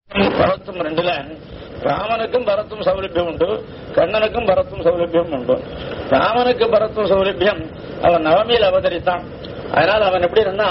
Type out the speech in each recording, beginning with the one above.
பரத்தும் ரெண்டுல ராமனுக்கும் பரத்தும் சௌலபியம் உண்டு கண்ணனுக்கும் பரத்தும் சௌலபியம் உண்டு ராமனுக்கு பரத்தும் சௌலபியம் அவன் நவமியில் அவதரித்தான் அதனால் அவன் எப்படி இருந்தா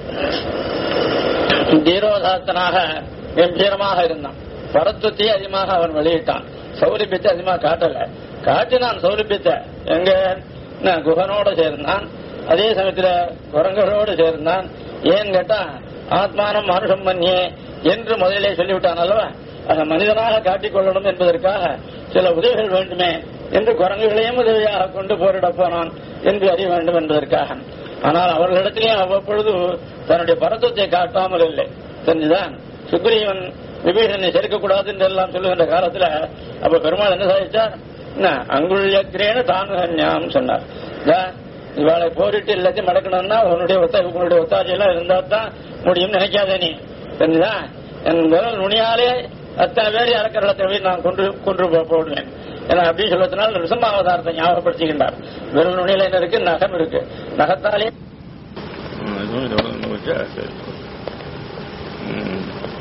தீரோதாத்தனாக கம்பீரமாக இருந்தான் பரத்துவத்தை அதிகமாக அவன் வெளியிட்டான் சௌலபியத்தை அதிகமாக காட்டல காட்டினான் சௌலபியத்தை எங்க நான் குகனோட சேர்ந்தான் அதே சமயத்துல குரங்கரோடு சேர்ந்தான் ஏன்னு கேட்டா ஆத்மானம் மனுஷம் மன்னியே என்று முதலிலே சொல்லிவிட்டான் அல்லவா அதை மனிதனாக காட்டிக் கொள்ளணும் என்பதற்காக சில உதவிகள் வேண்டுமே என்று குரங்குகளையும் உதவியாக கொண்டு போரிட போனான் என்று அறிய வேண்டும் என்பதற்காக ஆனால் அவர்களிடத்திலேயும் அவ்வப்பொழுது தன்னுடைய பரத்துவத்தை காட்டாமல் இல்லை தெரிஞ்சுதான் சுக்ரீவன் விபீஷனை சேர்க்கக்கூடாது என்று எல்லாம் சொல்லுகின்ற காலத்துல அப்ப பெருமாள் என்ன சாதிச்சார் என்ன அங்குள்யக்கிரேன தானுகன்யாம் சொன்னார் இதா, இவாளை போரிட்டு எல்லாத்தையும் மடக்கணும்னா உன்னுடைய ஒத்த உன்னுடைய ஒத்தாட்சி எல்லாம் இருந்தா தான் முடியும்னு நினைக்காதே நீ தெரிஞ்சுதா என் விரல் நுனியாலே அத்தனை பேர் இறக்கிற இடத்தை போய் நான் கொண்டு கொண்டு போ- போடுவேன் ஏன்னா அப்படி சொல்வதனால ரிசம்பாவதாரத்தை ஞாபகப்படுத்திக்கின்றார் விரல் நுனியில என்ன இருக்கு நகம் இருக்கு நகத்தாலே ம், இதுவும் இதோட ஒண்ணு வச்சா சரி ம்.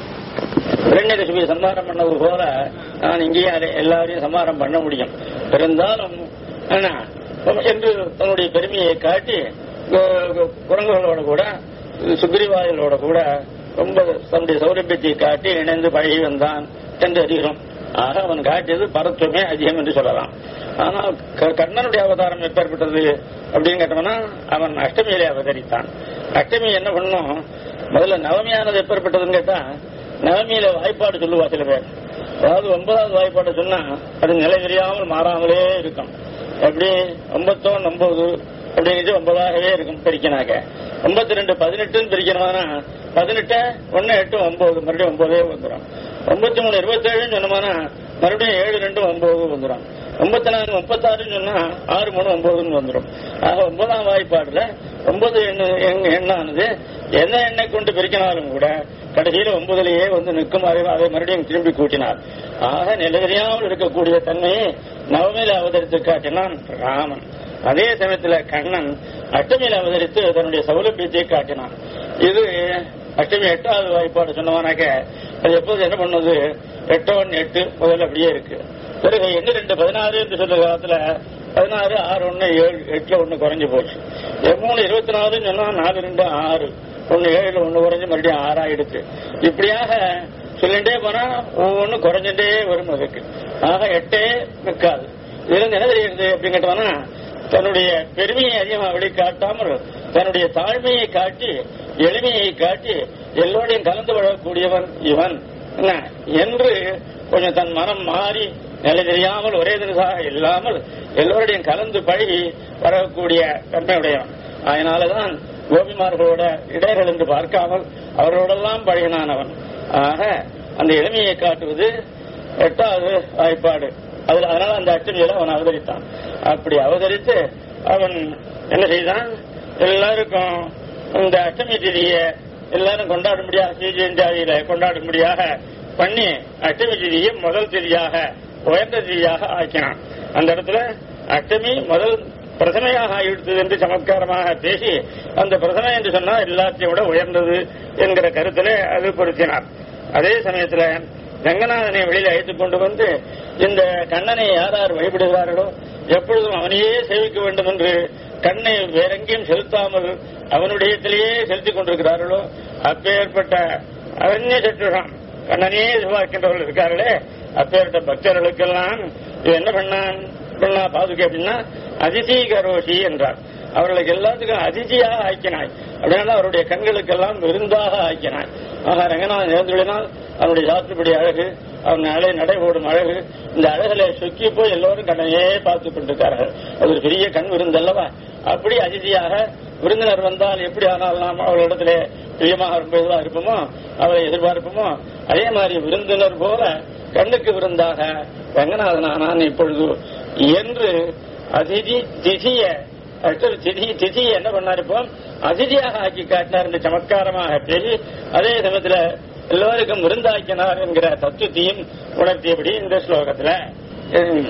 இரண்யகசிபியை சம்மாரம் பண்ணது போல நான் இங்கேயே அதை- எல்லாரையும் சம்மாரம் பண்ண முடியும் இருந்தாலும் என்ன, என்று தன்னுடைய பெருமையை காட்டி கு- கு- குரங்குகளோட கூட சுக்ரிவாயலோட கூட ரொம்ப தன்னுடைய சௌரபியத்தை காட்டி இணைந்து பழகி வந்தான் என்று அறிகிறோம் ஆக அவன் காட்டியது பரத்துவமே அதிகம் என்று சொல்லலாம் ஆனால் க- கண்ணனுடைய அவதாரம் எப்பேற்பட்டது அப்படின்னு கேட்டோம்னா அவன் அஷ்டமியிலே அவதரித்தான் அஷ்டமி என்ன பண்ணும் முதல்ல நவமியானது எப்பேற்பட்டதுன்னு கேட்டா நவமியில வாய்ப்பாடு சொல்லுவா சில பேர் அதாவது ஒன்பதாவது வாய்ப்பாடு சொன்னா அது நிலை தெரியாமல் மாறாமலே இருக்கும் எப்படி ஒன்பத்தோன் ஒன்பது அப்படிங்கிறது ஒன்பதாகவே இருக்கும் பிரிக்கனாக்க ஒன்பத்தி ரெண்டு பதினெட்டுன்னு பிரிக்கணும்னா பதினெட்டு ஒன்னு எட்டு ஒன்பது மறுபடியும் ஒன்பதே வந்துடும் ஒன்பத்தி மூணு இருபத்தேழுன்னு சொன்னோம்னா மறுபடியும் ஏழு ரெண்டு ஒன்பது வந்துடும் ஒன்பத்தி நாலு முப்பத்தாறுன்னு சொன்னா ஆறு மூணு ஒன்பதுன்னு வந்துடும் ஆக ஒன்பதாம் வாய்ப்பாடுல ஒன்பது எண்ணு எண்- எண்ணானது என்ன எண்ணை கொண்டு பிரிக்கினாலும் கூட கடைசியில ஒன்பதுலயே வந்து நிற்குமாறு அதை மறுபடியும் திரும்பி கூட்டினார் ஆக நிலையறியாமல் இருக்கக்கூடிய தன்மையை நவமியில அவதரித்து காட்டினான் ராமன் அதே சமயத்துல கண்ணன் அஷ்டமியில அவதரித்து தன்னுடைய சௌலபியத்தை காட்டினான் இது அஷ்டமி எட்டாவது வாய்ப்பாடு சொன்னவனாக்க அது எப்போது என்ன பண்ணுது எட்டோன் எட்டு முதல்ல அப்படியே இருக்கு பிறகு எண்ணு ரெண்டு பதினாறு என்று சொல்ற காலத்துல பதினாறு ஆறு ஒண்ணு ஏழு எட்டுல ஒண்ணு குறைஞ்சு போச்சு மூணு இருபத்தி நாலுன்னு சொன்னா நாலு ரெண்டு ஆறு ஒண்ணு ஏழுல ஒண்ணு குறைஞ்சு மறுபடியும் ஆறாயிடுச்சு இப்படியாக சொல்லிட்டே போனா ஒவ்வொன்னு குறைஞ்சிட்டே வரும் அதுக்கு ஆக எட்டே நிற்காது இதுல இருந்து என்ன தெரியுது அப்படின்னு கேட்டோம்னா தன்னுடைய பெருமையை அதிகமா வெளிக்காட்டாமல் தன்னுடைய தாழ்மையை காட்டி எளிமையை காட்டி எல்லோரையும் கலந்து கொள்ளக்கூடியவன் இவன் என்ன என்று கொஞ்சம் தன் மனம் மாறி நிலை தெரியாமல் ஒரே தினசாக இல்லாமல் எல்லோருடையும் கலந்து பழகி வரக்கூடிய தன்மையுடையவன் அதனாலதான் கோபிமார்களோட இடையர்கள் என்று பார்க்காமல் அவர்களோடெல்லாம் பழகினான் அவன் ஆக அந்த எளிமையை காட்டுவது எட்டாவது வாய்ப்பாடு அதுல அதனால அந்த அச்சமியில அவன் அவதரித்தான் அப்படி அவதரித்து அவன் என்ன செய்தான் எல்லாருக்கும் இந்த அஷ்டமி திதிய எல்லாரும் கொண்டாடும்படியாக ஸ்ரீஜெயந்தாதியில கொண்டாடும்படியாக பண்ணி அஷ்டமி திதியை முதல் திதியாக உயர்ந்த திதியாக ஆக்கினான் அந்த இடத்துல அஷ்டமி முதல் பிரதமையாக ஆகிவிட்டது என்று சமத்காரமாக பேசி அந்த பிரதமை என்று சொன்னா எல்லாத்தையும் விட உயர்ந்தது என்கிற கருத்திலே அது பொருத்தினார் அதே சமயத்துல ரங்கநாதனை வெளியில அழைத்துக் கொண்டு வந்து இந்த கண்ணனை யார் யார் வழிபடுகிறார்களோ எப்பொழுதும் அவனையே சேவிக்க வேண்டும் என்று கண்ணை வேறெங்கேயும் செலுத்தாமல் அவனுடையத்திலேயே செலுத்திக் கொண்டிருக்கிறார்களோ அப்பேற்பட்ட அரண்ய சற்றுஷம் கண்ணனையே சிவாக்கின்றவர்கள் இருக்கார்களே அப்பேற்பட்ட பக்தர்களுக்கெல்லாம் இது என்ன பண்ணான் பண்ணா பாதுகை அப்படின்னா அதிதி கரோஷி என்றார் அவர்களுக்கு எல்லாத்துக்கும் அதிதியாக ஆக்கினாய் அப்படின்னா அவருடைய கண்களுக்கெல்லாம் விருந்தாக ஆக்கினாய் ஆக ரங்கநாதன் எழுந்துள்ளினால் அவனுடைய சாத்துப்படி அழகு அவன் நடை நடை ஓடும் அழகு இந்த அழகுல சொக்கி போய் எல்லோரும் கண்ணையே பார்த்து கொண்டிருக்கார்கள் அது ஒரு பெரிய கண் விருந்தல்லவா அப்படி அதிதியாக விருந்தினர் வந்தால் எப்படி ஆனால் நாம் அவர்களிடத்திலே பிரியமாக ரொம்ப இதுவா இருப்போமோ அவரை எதிர்பார்ப்போமோ அதே மாதிரி விருந்தினர் போல கண்ணுக்கு விருந்தாக ரங்கநாதனானான் இப்பொழுது என்று அதிதி திதிய அடுத்தது திதி திதியை என்ன பண்ணார் இப்போ அதிதியாக ஆக்கி காட்டினார் இந்த சமத்காரமாக பேசி அதே சமயத்துல எல்லோருக்கும் விருந்தாக்கினார் என்கிற தத்துவத்தையும் உணர்த்தியபடி இந்த ஸ்லோகத்துல உம்,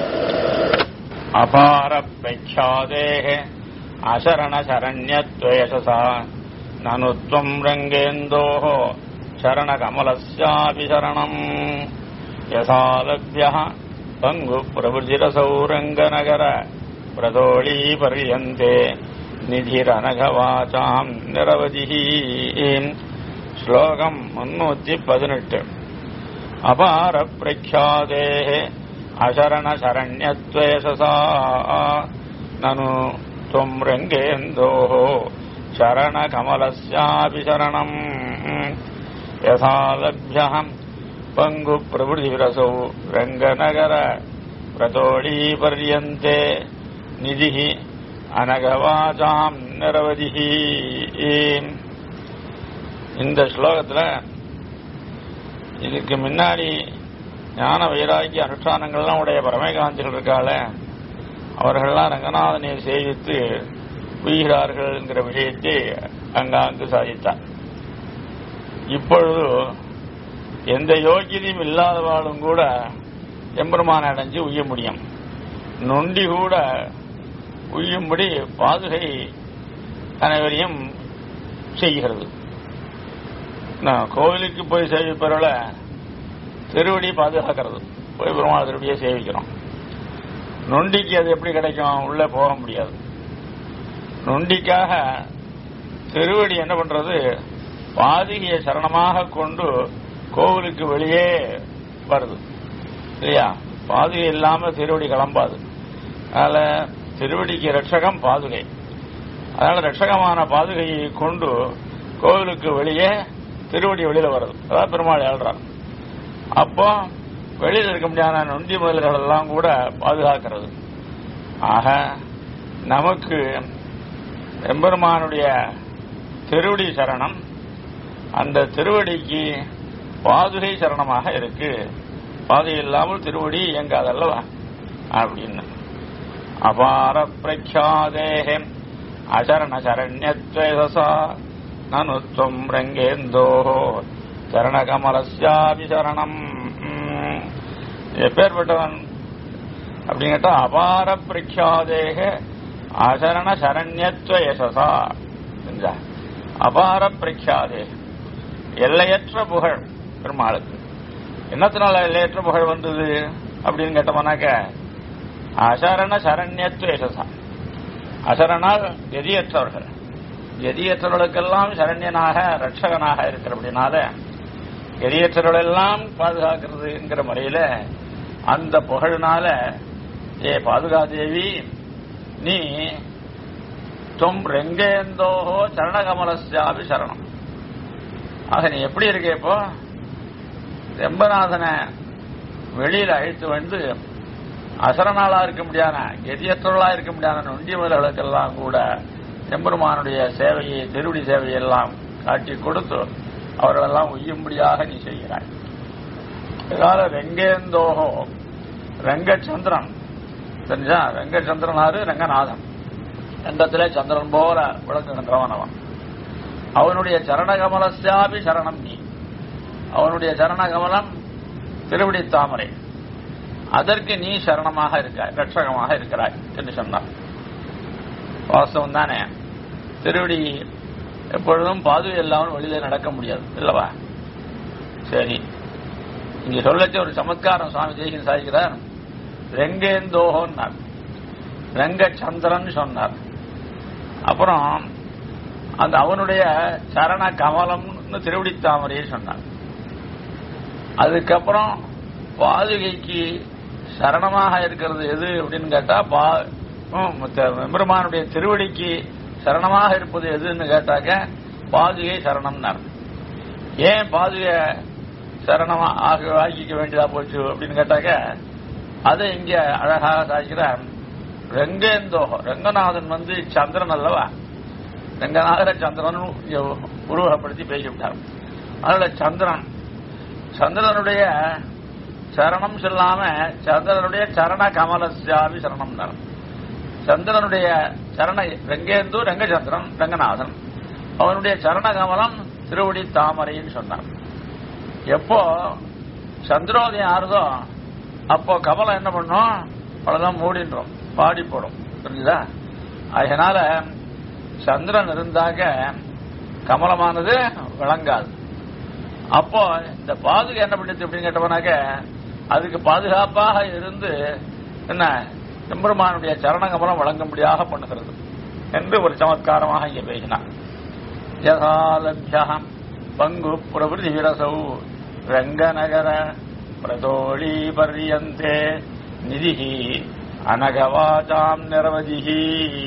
अपारप्रख्यादेः अशरणशरण्यत्वयशसा ननु त्वम् रङ्गेन्दोः शरणकमलस्यापि शरणम् यथा लभ्यः पङ्गुप्रभृतिरसौरङ्गनगर प्रतोळीपर्यन्ते நிதிரனகவாச்சாம் நிரவதிஹி ஸ்லோகம் முன்னூத்தி பதினெட்டு அபார பிரக்யாதே அசரண சரண்யத்வேஷசா நனு துவம் ரங்கேந்தோ சரண கமலஸ்யாபி சரணம் யதா லப்யம் பங்கு பிரபுதி விரசௌ ரங்கநகர பிரதோழீ பர்யந்தே நிதிஹி அனகவாசாம் நிரவதிஹி இந்த ஸ்லோகத்துல இதுக்கு முன்னாடி ஞான வைராகிய அனுஷ்டானங்கள்லாம் உடைய பரமேகாந்திகள் இருக்கால அவர்கள்லாம் ரங்கநாதனை சேவித்து உய்கிறார்கள் என்கிற விஷயத்தை அங்காங்கு சாதித்தார் இப்பொழுது எந்த யோகியதையும் இல்லாதவாளும் கூட எம்பெருமான அடைஞ்சு உய்ய முடியும் நொண்டி கூட உய்யும்படி பாதுகை அனைவரையும் செய்கிறது நான் கோவிலுக்கு போய் சேவிப்பவர்களை திருவடி பாதுகாக்கிறது போய் பெருமாள் திருவடியை சேவிக்கிறோம் நொண்டிக்கு அது எப்படி கிடைக்கும் உள்ளே போக முடியாது நொண்டிக்காக திருவடி என்ன பண்றது பாதுகையை சரணமாக கொண்டு கோவிலுக்கு வெளியே வருது இல்லையா பாதுகை இல்லாம திருவடி கிளம்பாது அதனால திருவடிக்கு ரட்சகம் பாதுகை அதனால ரட்சகமான பாதுகையை கொண்டு கோவிலுக்கு வெளியே திருவடி வெளியில வருது அதான் பெருமாள் ஏழ்றார் அப்போ வெளியில இருக்க முடியாத நொண்டி முதல்கள் எல்லாம் கூட பாதுகாக்கிறது ஆக நமக்கு எம்பெருமானுடைய திருவடி சரணம் அந்த திருவடிக்கு பாதுகை சரணமாக இருக்கு பாதுகை இல்லாமல் திருவடி இயங்காதல்லவா அப்படின்னு அபார பிரக்யாதேஹே அசரண சரண்யத்வேதசா நனுத்வம் ரங்கேந்தோ சரணகமலஸ்யாபி சரணம் ம். எப்பேற்பட்டவன் அப்படின்னு கேட்டா அபார பிரக்யாதேக அசரண சரண்யத்வ யசசா என்றா. அபார பிரக்யாதே எல்லையற்ற புகழ் பெருமாளுக்கு என்னத்தினால எல்லையற்ற புகழ் வந்தது அப்படின்னு கேட்டோம்னாக்க அசரண சரண்யத்துவ யசசா அசரணால் எதியற்றவர்கள் எதியற்றவர்களுக்கெல்லாம் சரண்யனாக ரட்சகனாக இருக்கிறபடினால எதியற்றவர்களெல்லாம் பாதுகாக்கிறது என்கிற முறையில அந்த புகழினால ஏ பாதுகாதேவி நீ தொம் ரெங்கேந்தோஹோ சரணகமலஸ்யாபி சரணம் ஆக நீ எப்படி இருக்க இப்போ ரெம்பநாதனை வெளியில அழைத்து வந்து அசரணாளா இருக்க முடியாத கெதியற்றவர்களா இருக்க முடியாத நொண்டியவர்களுக்கெல்லாம் கூட எம்பெருமானுடைய சேவையை திருவடி சேவையெல்லாம் காட்டி கொடுத்து அவர்களெல்லாம் உய்யும்படியாக நீ செய்கிறாய் இதனால ரெங்கேந்தோகோ ரங்கச்சந்திரன் தெரிஞ்சா ரங்கச்சந்திரனாரு ரங்கநாதன் ரங்கத்திலே சந்திரன் போல விளக்குகின்றவன் அவன் அவனுடைய சரணகமலசாபி சரணம் நீ அவனுடைய சரணகமலம் திருவடி தாமரை அதற்கு நீ சரணமாக இருக்காய் ரட்சகமாக இருக்கிறாய் என்று சொன்னார் வாஸ்தவம் தானே திருவடி எப்பொழுதும் பாதுகை இல்லாமல் வெளியில நடக்க முடியாது இல்லவா சரி இங்க சொல்லச்ச ஒரு சமத்காரம் சுவாமி தேசிகன் சாதிக்கிறார் ரெங்கேந்தோகோன்னார் ரங்கச்சந்திரன் சொன்னார் அப்புறம் அந்த அவனுடைய சரண கமலம்னு திருவடி தாமரையை சொன்னார் அதுக்கப்புறம் பாதுகைக்கு சரணமாக இருக்கிறது எது அப்படின்னு கேட்டா பா ம், மத்த பெருமானுடைய திருவடிக்கு சரணமாக இருப்பது எதுன்னு கேட்டாக்க பாதுகை சரணம்னார் ஏன் பாதுகை சரணமா ஆக ஆக்கிக்க வேண்டியதா போச்சு அப்படின்னு கேட்டாக்க அதை இங்க அழகாக சாதிக்கிறார் ரெங்கேந்தோ ரங்கநாதன் வந்து சந்திரன் அல்லவா ரங்கநாதர சந்திரன் இங்க உருவகப்படுத்தி பேசிவிட்டார் அதனால சந்திரன் சந்திரனுடைய சரணம் சொல்லாம சந்திரனுடைய சரண கமலசாமி சரணம் சந்திரனுடைய சரண ரெங்கேந்து ரங்கச்சந்திரன் ரங்கநாதன் அவனுடைய சரண கமலம் திருவடி தாமரைன்னு சொன்னார் எப்போ சந்திரோதயம் ஆறுதோ அப்போ கமலம் என்ன பண்ணும் அவ்வளவுதான் மூடின்றோம் பாடி போடும் புரிஞ்சுதா அதனால சந்திரன் இருந்தாக கமலமானது விளங்காது அப்போ இந்த பாதுகை என்ன பண்ணுச்சு அப்படின்னு கேட்டவனாக்க அதுக்கு பாதுகாப்பாக இருந்து என்ன எம்பெருமானுடைய சரணகமலம் வழங்கும்படியாக பண்ணுகிறது என்று ஒரு சமத்காரமாக இங்கே பேசினார் யதாலபியா பங்கு பிரபுதி விரசௌ ரங்கநகர பிரதோழி பர்யந்தே நிதி அனகவாச்சாம் நிரவதிகி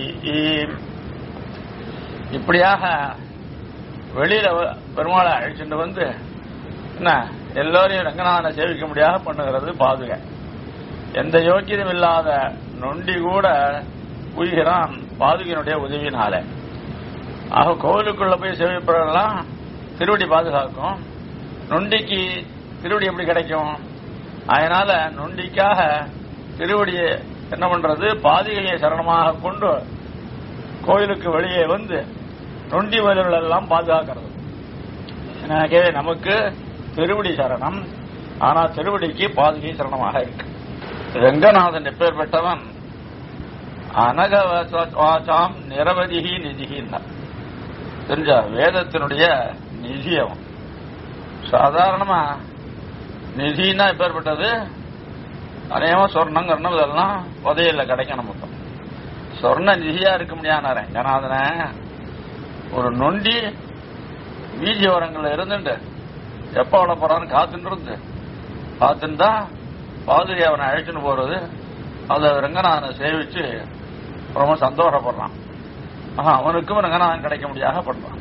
இப்படியாக வெளியில வ- பெருமாளை அழைச்சிட்டு வந்து என்ன எல்லோரையும் ரங்கநாதனை சேவிக்க முடியாத பண்ணுகிறது பாதுகை எந்த யோக்கியதும் இல்லாத நொண்டி கூட உயிரான் பாதுகையினுடைய உதவியினால ஆக கோவிலுக்குள்ள போய் சேவிப்பதெல்லாம் திருவடி பாதுகாக்கும் நொண்டிக்கு திருவடி எப்படி கிடைக்கும் அதனால நொண்டிக்காக திருவடியை என்ன பண்றது பாதுகையை சரணமாக கொண்டு கோயிலுக்கு வெளியே வந்து நொண்டி வயல்கள் எல்லாம் பாதுகாக்கிறது எனவே நமக்கு திருவடி சரணம் ஆனா திருவடிக்கு பாதுகை சரணமாக இருக்கு ரங்கநாதன் எப்பேற்பட்டவன் அனக வாசாம் நிரவதிகி நிதிகின்னார் தெரிஞ்சா வேதத்தினுடைய நிதி அவன் சாதாரணமா நிதினா எப்பேற்பட்டது அநேகமா சொர்ணம் கர்ணம் இதெல்லாம் உதவியில் கிடைக்கும் நமக்கு சொர்ண நிதியா இருக்க முடியாத ரங்கநாதன ஒரு நொண்டி வீதி ஓரங்கள்ல இருந்துட்டு எப்ப அவளை போறான்னு காத்துட்டு இருந்து காத்துன்னு தான் பாதுகை அவனை அழைச்சுன்னு போறது அதை ரங்கநாதனை சேவிச்சு ரொம்ப சந்தோஷப்படுறான் ஆஹா, அவனுக்கும் ரங்கநாதன் கிடைக்க முடியாத பண்றான்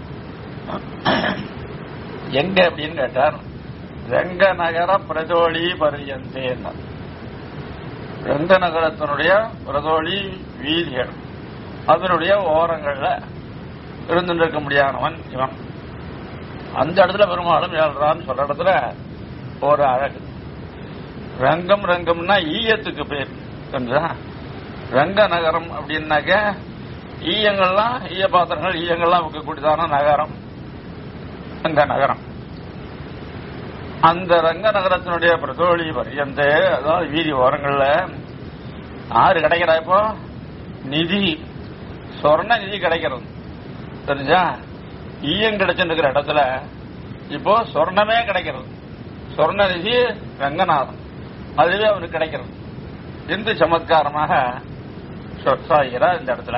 எங்க அப்படின்னு கேட்டார் ரங்க நகர பிரதோழி பரியந்தேன்னார் ரங்க நகரத்தினுடைய பிரதோழி வீதிகள் அதனுடைய ஓரங்கள்ல இருந்துட்டு இருக்க முடியாதவன் இவன் அந்த இடத்துல பெருமாளும் ஏழ்றான்னு சொல்ற இடத்துல ஒரு அழகு ரங்கம் ரங்கம்னா ஈயத்துக்கு பேர் தெரிஞ்சா ரங்க நகரம் அப்படின்னாக்க ஈயங்கள்லாம் ஈய பாத்திரங்கள் ஈயங்கள்லாம் விற்கக்கூடியதான நகரம் ரங்க நகரம் அந்த ரங்க நகரத்தினுடைய பிரதோழி பரியந்த அதாவது வீதி ஓரங்கள்ல ஆறு கிடைக்கிறா இப்போ நிதி சொர்ண நிதி கிடைக்கிறது தெரிஞ்சா ஈயம் கிடைச்சிருக்கிற இடத்துல இப்போ சொர்ணமே கிடைக்கிறது சொர்ண நிதி ரங்கநாதன் அதுவே அவனுக்கு கிடைக்கிறது இந்து சமத்காரமாக சொற்சாகிறார் இந்த இடத்துல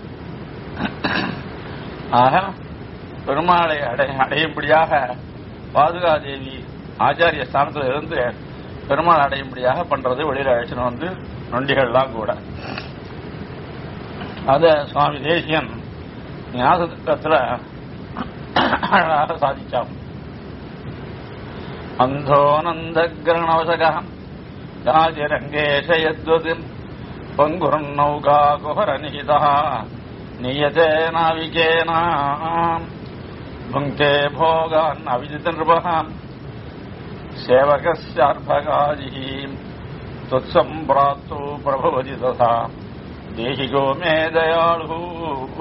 ஆக பெருமாளை அடை அடையும்படியாக பாதுகாதேவி ஆச்சாரிய ஸ்தானத்தில் இருந்து பெருமாள் அடையும்படியாக பண்றது வெளியில அழைச்சின்னு வந்து நொண்டிகள்லாம் கூட அத சுவாமி தேசியன் ஞாசத்துல அழகாக சாதிச்சாம் அந்தோனந்தகிரணவசக ராஜரங்கேஷயத்வது பங்குரநௌகா குஹரநிகிதா நியதே நாவிகேனா புங்கே போகான் அவிஜித நிருபகான் सेवकस्यार्भगादिः त्वत्सम्प्राप्तो प्रभवति तथा देहि गो मे दयाळुः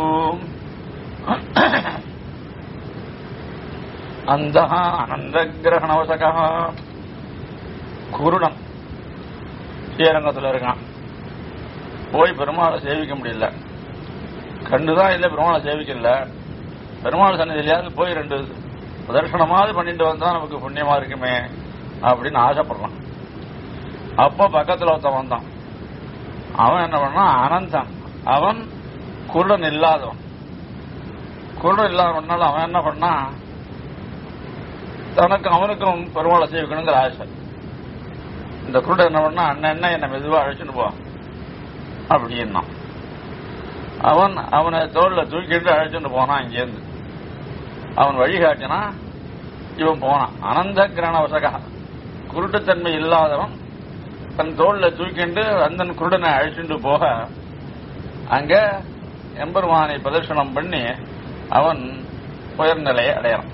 அந்தः அனந்தகிரகணவசகா குருடன் ஸ்ரீரங்கத்தில் இருக்கான் போய் பெருமாளை சேவிக்க முடியல கண்டுதான் இல்லை பெருமாளை சேவிக்கல பெருமாள் சன்னதியிலையாவது போய் ரெண்டு தரிசனமாவது பண்ணிட்டு வந்தா நமக்கு புண்ணியமா இருக்குமே அப்படின்னு ஆசைப்படுறான் அப்போ பக்கத்துல ஒருத்தன் வந்தான் அவன் என்ன பண்ணான் அனந்தன் அவன் குருடன் இல்லாதவன் குருடன் இல்லாதவனால அவன் என்ன பண்ணான் தனக்கு அவனுக்கும் பெருமாளை சேவிக்கணுங்கிற ஆசை இந்த குருடன் என்ன பண்ணா அண்ணன் என்ன என்னை மெதுவா அழைச்சிட்டு போ அப்படின்னா அவன் அவனை தோல்ல தூக்கிட்டு அழைச்சிட்டு போனான் இங்கேருந்து அவன் வழிகாட்டினா இவன் போனான் அனந்த கிரணவசகா குருட்டுத்தன்மை இல்லாதவன் தன் தோல்ல தூக்கிண்டு அந்தன் குருடனை அழைச்சிட்டு போக அங்க எம்பெருமானை பிரதர்சனம் பண்ணி அவன் உயர்நிலையை அடையறான்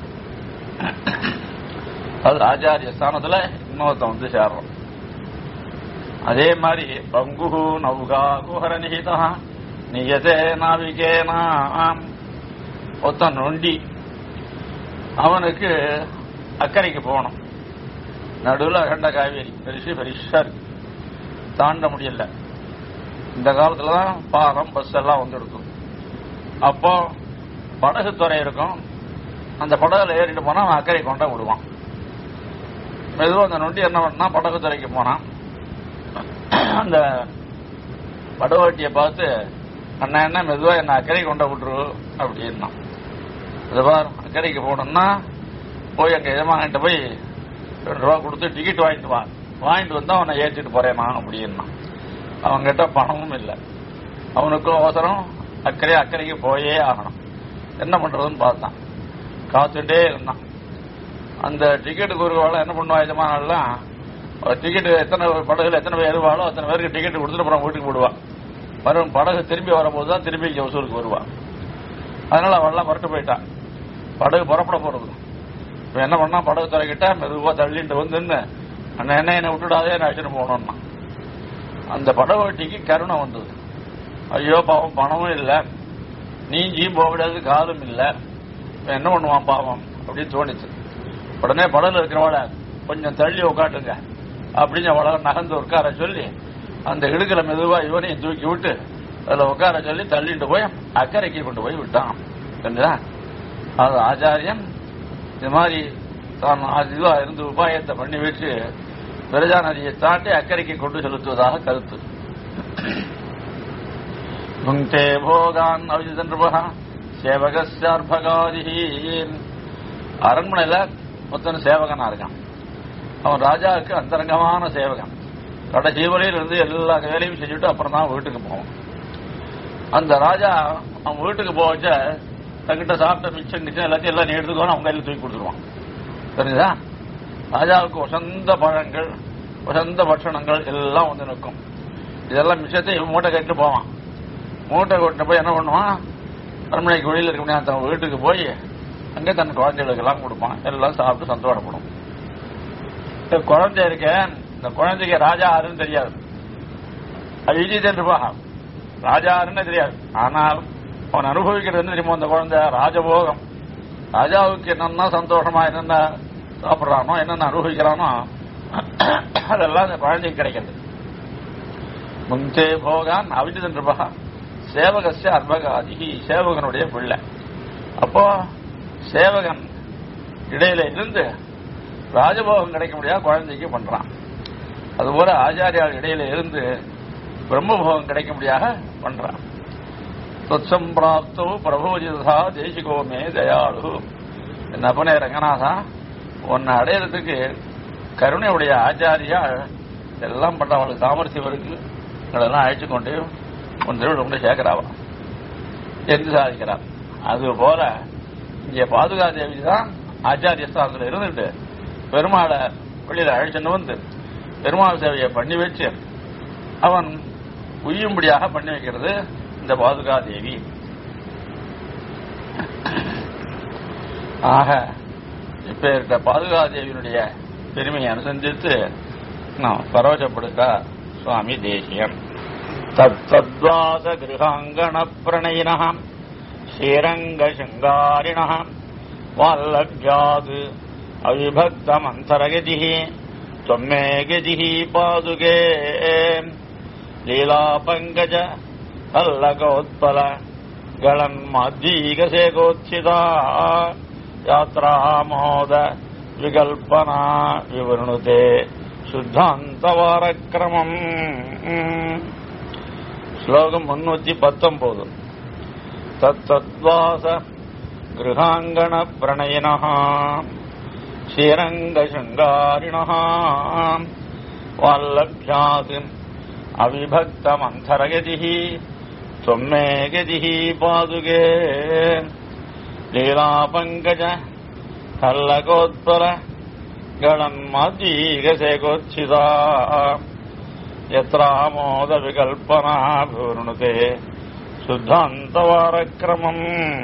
அது ஆச்சாரிய ஸ்தானத்துல இன்னொருத்தன் வந்து சேர்றான் அதே மாதிரி பங்குகு நௌகா குஹர நிகிதா நியதே நாவிகேனாம் ஒருத்தன் நொண்டி அவனுக்கு அக்கறைக்கு போகணும் நடுவில் அகண்ட காவேரி பெருசு பெருசா இருக்கு தாண்ட முடியல இந்த காலத்துல தான் பாலம் பஸ் எல்லாம் வந்துடுக்கும் அப்போ படகு துறை இருக்கும் அந்த படகுல ஏறிட்டு போனா அவன் அக்கறை கொண்டா விடுவான் மெதுவா அந்த நொண்டி என்ன பண்ணா படகு துறைக்கு போனான் அந்த படவாட்டியை பார்த்து அண்ணா என்ன மெதுவா என்ன அக்கறை கொண்ட விட்டுரு அப்படின்னா அது பார் அக்கறைக்கு போனோம்னா போய் அங்க எஜமானிட்ட போய் ரெண்டு ரூபா கொடுத்து டிக்கெட் வாங்கிட்டு வா வாங்கிட்டு வந்தா அவனை ஏற்றிட்டு போறேனா அப்படின்னா அவன்கிட்ட பணமும் இல்லை அவனுக்கும் அவசரம் அக்கறை அக்கறைக்கு போயே ஆகணும் என்ன பண்றதுன்னு பார்த்தான் காத்துட்டே இருந்தான் அந்த டிக்கெட்டுக்கு ஒரு வேலை என்ன பண்ணுவா எஜமானெல்லாம் டிக்கெட் எத்தனை படகுல எத்தனை பேர் வருவாளோ அத்தனை பேருக்கு டிக்கெட் கொடுத்துட்டு அப்புறம் வீட்டுக்கு விடுவான் வரும் படகு திரும்பி வரும்போது தான் திரும்பி இங்க வசூலுக்கு வருவான் அதனால அவள்லாம் புரட்டு போயிட்டான் படகு புறப்பட போறது இப்ப என்ன பண்ணா படகு துறைக்கிட்ட மெதுவா தள்ளிட்டு வந்து நின்னு, அண்ணா என்ன என்னை விட்டுடாதே நான் அழைச்சிட்டு போகணும்னா அந்த படகு வட்டிக்கு கருணை வந்தது ஐயோ பாவம் பணமும் இல்ல நீஞ்சியும் போக முடியாது காலும் இல்ல இப்ப என்ன பண்ணுவான் பாவம் அப்படின்னு தோணுச்சு உடனே படகுல இருக்கிறவள கொஞ்சம் தள்ளி உட்காட்டுங்க அப்படின்னு அவளை நகர்ந்து உட்கார சொல்லி அந்த இடுக்கல மெதுவா இவனையும் தூக்கி விட்டு அதுல உட்கார சொல்லி தள்ளிட்டு போய் அக்கறைக்கு கொண்டு போய் விட்டான் தெரிஞ்சதா அது ஆச்சாரியன் இது மாதிரி தான் இதுவா இருந்து உபாயத்தை பண்ணி வச்சு பிரஜா நதியை தாண்டி அக்கறைக்கு கொண்டு செலுத்துவதாக கருத்து புங்கே போகான் அவிஜந்தா சேவகாதி அரண்மனையில மொத்தம் சேவகனா இருக்கான் அவன் ராஜாவுக்கு அந்தரங்கமான சேவகன் கடைசி வரையில் இருந்து எல்லா வேலையும் செஞ்சுட்டு அப்புறம் தான் வீட்டுக்கு போவான் அந்த ராஜா அவன் வீட்டுக்கு போவச்ச தங்கிட்ட சாப்பிட்ட மிச்சம் மிச்சம் எல்லாத்தையும் எல்லாம் நீ எடுத்துக்கோன்னு அவங்க கையில் தூக்கி கொடுத்துருவான் தெரியுதா ராஜாவுக்கு வசந்த பழங்கள் வசந்த பட்சணங்கள் எல்லாம் வந்து நிற்கும் இதெல்லாம் மிச்சத்தை இவன் மூட்டை கட்டிட்டு போவான் மூட்டை கொண்டு போய் என்ன பண்ணுவான் அரண்மனைக்கு வெளியில் இருக்க முடியாது தன் வீட்டுக்கு போய் அங்கே தன் குழந்தைகளுக்கு எல்லாம் கொடுப்பான் எல்லாம் சாப்பிட்டு சந்தோஷப்படும் இந்த குழந்தை இருக்க இந்த குழந்தைக்கு ராஜா யாருன்னு தெரியாது அது விஜய் இருப்பா ராஜா யாருன்னு தெரியாது ஆனால் அவன் அனுபவிக்கிறது என்ன தெரியுமோ அந்த குழந்தை ராஜபோகம் ராஜாவுக்கு என்னென்ன சந்தோஷமா என்னென்ன சாப்பிடுறானோ என்னென்ன அனுபவிக்கிறானோ அதெல்லாம் அந்த குழந்தைக்கு கிடைக்கிறது முந்தே போகான் அவிஜன் இருப்பா சேவகசிய அர்பகாதி சேவகனுடைய பிள்ளை அப்போ சேவகன் இடையில இருந்து ராஜபோகம் கிடைக்க முடியாத குழந்தைக்கு பண்றான் அதுபோல ஆச்சாரியால் இடையில இருந்து பிரம்மபோகம் கிடைக்க முடியாத பண்றான் தொத்சம்பிராப்தோ பிரபோஜிதா தேசிகோமே தயாளு என்ன பண்ண ரங்கநாதா உன்னை அடையிறதுக்கு கருணையுடைய ஆச்சாரியா எல்லாம் பண்றவளுக்கு சாமர்த்தியம் இருக்கு அதெல்லாம் அழைச்சு கொண்டு உன் திருவிழா கொண்டு சேர்க்கிறாவா என்று சாதிக்கிறார் அது போல இங்கே பாதுகா தேவி தான் ஆச்சாரிய ஸ்தானத்தில் இருந்துட்டு பெருமாளை வெளியில அழைச்சுன்னு வந்து பெருமாள் சேவையை பண்ணி வச்சு அவன் உய்யும்படியாக பண்ணி வைக்கிறது இந்த பாதுகா தேவி ஆக இப்ப இருக்க பாதுகா தேவியினுடைய பெருமையை அனுசந்தித்து நாம் பரவசப்படுத்தா சுவாமி தேசியம் தத்தத்வாச கிருஹாங்கண பிரணயின ஸ்ரீரங்க சிங்காரிண வால்லவ்யாது அவிபக்தமந்தரகதி त्वमे गतिः पादुके लीलापङ्कज हल्लकोत्पल गळन्माद्वीकसेकोत्सिता यात्रामोद विकल्पना विवृणुते शुद्धान्तवारक्रमम् श्लोकम् मुन्नूति पत्तम्पोदु तत्तद्वास गृहाङ्गणप्रणयिनः श्रीरङ्गशृङ्गारिणः वाल्लभ्यात् अविभक्तमन्थरगतिः त्वमे गतिः पादुके लीलापङ्कज हल्लकोत्पल गणन्माद्वीकसेकोत्सिता यत्रामोदविकल्पना पूर्णुते शुद्धान्तवारक्रमम्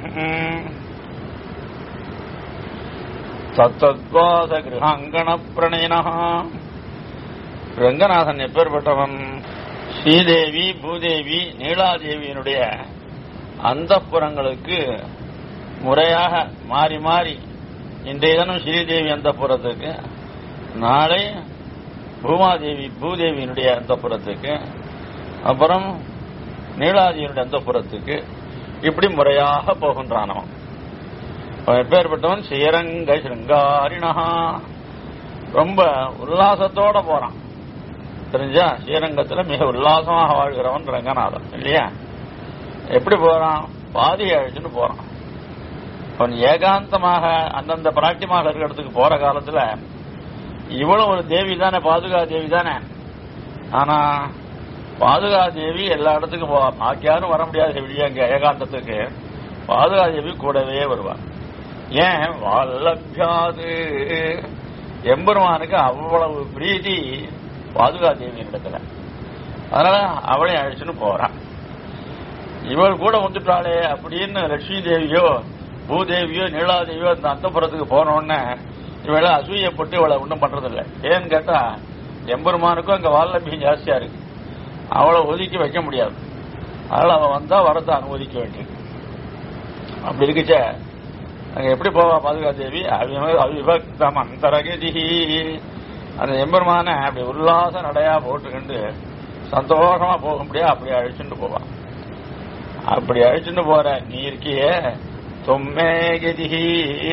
தத்தத்வாச கிரகாங்கண பிரணயினா ரங்கநாதன் எப்பேற்பட்டவன் ஸ்ரீதேவி பூதேவி நீலாதேவியினுடைய அந்த புறங்களுக்கு முறையாக மாறி மாறி இன்றைய தினம் ஸ்ரீதேவி அந்த புறத்துக்கு நாளை பூமாதேவி பூதேவியினுடைய அந்த புறத்துக்கு அப்புறம் நீலாதேவியினுடைய அந்த புறத்துக்கு இப்படி முறையாக போகின்றானவன் அவன் எப்பேற்பட்டவன் ஸ்ரீரங்க சிருங்காரிணா ரொம்ப உல்லாசத்தோட போறான் தெரிஞ்சா ஸ்ரீரங்கத்துல மிக உல்லாசமாக வாழ்கிறவன் ரங்கநாதன் இல்லையா எப்படி போறான் பாதி அழிச்சுன்னு போறான் அவன் ஏகாந்தமாக அந்தந்த பிராட்டியமாக இருக்கிற இடத்துக்கு போற காலத்துல இவளும் ஒரு தேவி தானே பாதுகா தேவி தானே ஆனா பாதுகா தேவி எல்லா இடத்துக்கும் போவா பாக்கியாரும் வர முடியாது வெளியே அங்க ஏகாந்தத்துக்கு பாதுகா தேவி கூடவே வருவா ஏன் வல்லபியாது எம்பெருமானுக்கு அவ்வளவு பிரீதி பாதுகா தேவி இடத்துல அதனால அவளையும் அழைச்சுன்னு போறான் இவள் கூட வந்துட்டாளே அப்படின்னு லட்சுமி தேவியோ பூதேவியோ நீலாதேவியோ அந்த அந்தப்புறத்துக்கு போன உடனே இவள அசூயப்பட்டு இவளை ஒன்றும் பண்றதில்ல ஏன்னு கேட்டா எம்பெருமானுக்கும் அங்க வால்லபியம் ஜாஸ்தியா இருக்கு அவளை ஒதுக்கி வைக்க முடியாது அதனால அவன் வந்தா வரத்தை அனுமதிக்க வேண்டியிருக்கு அப்படி இருக்குச்சே அங்க எப்படி போவா பாதுகா தேவி அவி- அவிபக்தம் அந்தரகதி அந்த எம்பெருமான அப்படி உல்லாச நடையா போட்டுக்கிண்டு சந்தோஷமா போக முடியாது அப்படி அழிச்சுட்டு போவா அப்படி அழிச்சுட்டு போற நீ இருக்கியே தொம்மே கதிஹி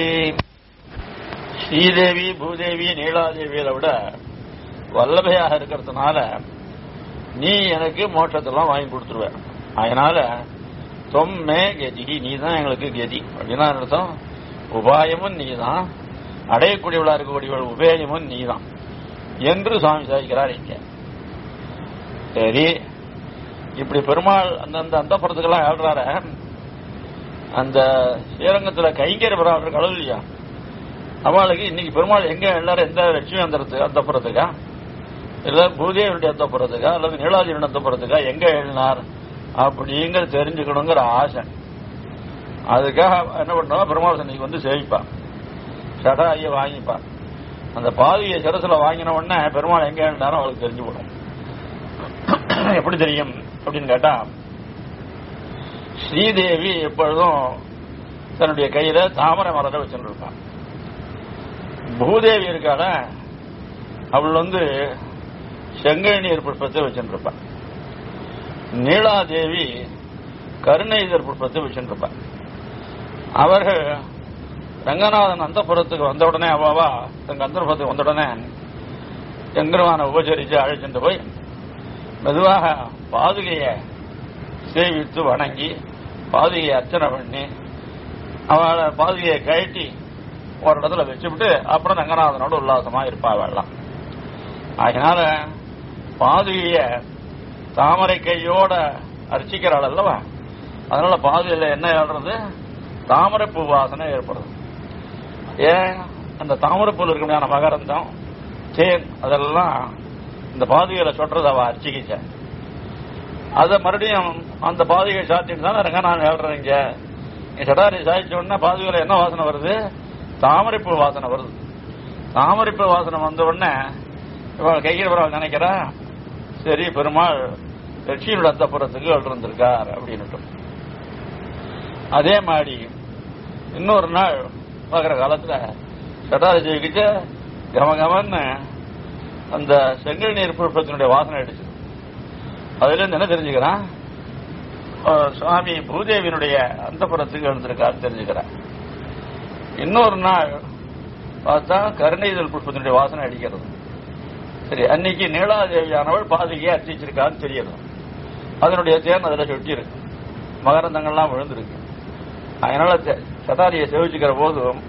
ஸ்ரீதேவி பூதேவி நீலாதேவியை விட வல்லபையாக இருக்கிறதுனால நீ எனக்கு மோட்சத்தெல்லாம் வாங்கி கொடுத்துருவ அதனால தொம்மே கதி நீ தான் எங்களுக்கு கதி அப்படின்னா அர்த்தம் உபாயமும் நீ தான் அடையக்கூடியவளா இருக்கக்கூடியவள் உபேயமும் நீ தான் என்று சுவாமி சாதிக்கிறார் இங்க சரி இப்படி பெருமாள் அந்தந்த அந்த புறத்துக்கெல்லாம் ஆடுறார அந்த ஸ்ரீரங்கத்துல கைங்கர பெறாமல் கடவுள் இல்லையா அவளுக்கு இன்னைக்கு பெருமாள் எங்க எல்லாரும் எந்த லட்சுமி அந்த அந்த புறத்துக்கா இல்ல பூதேவனுடைய அந்த புறத்துக்கா அல்லது நீலாஜியுடைய அந்த புறத்துக்கா எங்க எழுதினார் அப்படிங்கிற தெரிஞ்சுக்கணுங்கிற ஆசை அதுக்காக என்ன பண்ணுவா பெருமாள் சன்னிக்கு வந்து சேவிப்பான் சடாயை வாங்கிப்பான் அந்த பாதியை சிரசுல வாங்கின உடனே பெருமாள் எங்க எழுதினாரோ அவளுக்கு தெரிஞ்சு போடும் எப்படி தெரியும் அப்படின்னு கேட்டா ஸ்ரீதேவி எப்பொழுதும் தன்னுடைய கையில தாமரை மலரை வச்சுருப்பான் பூதேவி இருக்கால அவள் வந்து செங்கழநீர் புஷ்பத்தை வச்சுருப்பான் நீலாதேவி கருணைதர் புஷ்பத்தை வச்சுருப்பான் அவர்கள் ரங்கநாதன் அந்தப்புறத்துக்கு வந்த உடனே அவாவா தங்க அந்தப்புறத்துக்கு வந்த உடனே எங்கருமான உபச்சரித்து அழைச்சிட்டு போய் மெதுவாக பாதுகையை சேவித்து வணங்கி பாதுகையை அர்ச்சனை பண்ணி அவளை பாதுகையை கழட்டி ஒரு இடத்துல வச்சுவிட்டு அப்புறம் ரங்கநாதனோட உல்லாசமா இருப்பா வெள்ளம் அதனால பாதுகைய தாமரை கையோட அர்ச்சிக்கிறாள் அல்லவா அதனால பாதுகையில என்ன ஏழுறது தாமரை பூ வாசனை ஏற்படுது ஏன் அந்த தாமரை பூவில் இருக்க முடியாத மகரந்தம் தேன் அதெல்லாம் இந்த பாதுகையில சொல்றது அவ அர்ச்சிக்கிச்ச அத மறுபடியும் அந்த பாதுகை சாத்திட்டு தான் ரங்கநாதன் ஏழுறீங்க சடாரி சாதிச்ச உடனே பாதுகையில என்ன வாசனை வருது தாமரைப்பூ வாசனை வருது தாமரைப்பூ வாசனை வந்த உடனே இவள் கையில் நினைக்கிறா சரி பெருமாள் லட்சுமியோட அந்தப்புறத்துக்கு எழுந்திருக்கார் அப்படின்னுட்டு அதே மாதிரி இன்னொரு நாள் பார்க்குற காலத்துல சட்டாரஜிக்கிட்ட கமகமன்னு அந்த செங்கல் நீர் புஷ்பத்தினுடைய வாசனை அடிச்சு அதுல இருந்து என்ன தெரிஞ்சுக்கிறான் அஹ் சுவாமி பூதேவியினுடைய அந்தப்புறத்துக்கு எழுந்திருக்காரு தெரிஞ்சுக்கிறான் இன்னொரு நாள் பார்த்தா கருணைதல் புஷ்பத்தினுடைய வாசனை அடிக்கிறது சரி அன்னைக்கு நீலாதேவியானவள் பாதுகையை அர்ச்சிச்சிருக்கான்னு தெரியுது அதனுடைய தேன் அதுல சொட்டி இருக்கு மகரந்தங்கள்லாம் விழுந்திருக்கு அதனால தே- சதாரியை சேவிச்சுக்கிற போதும்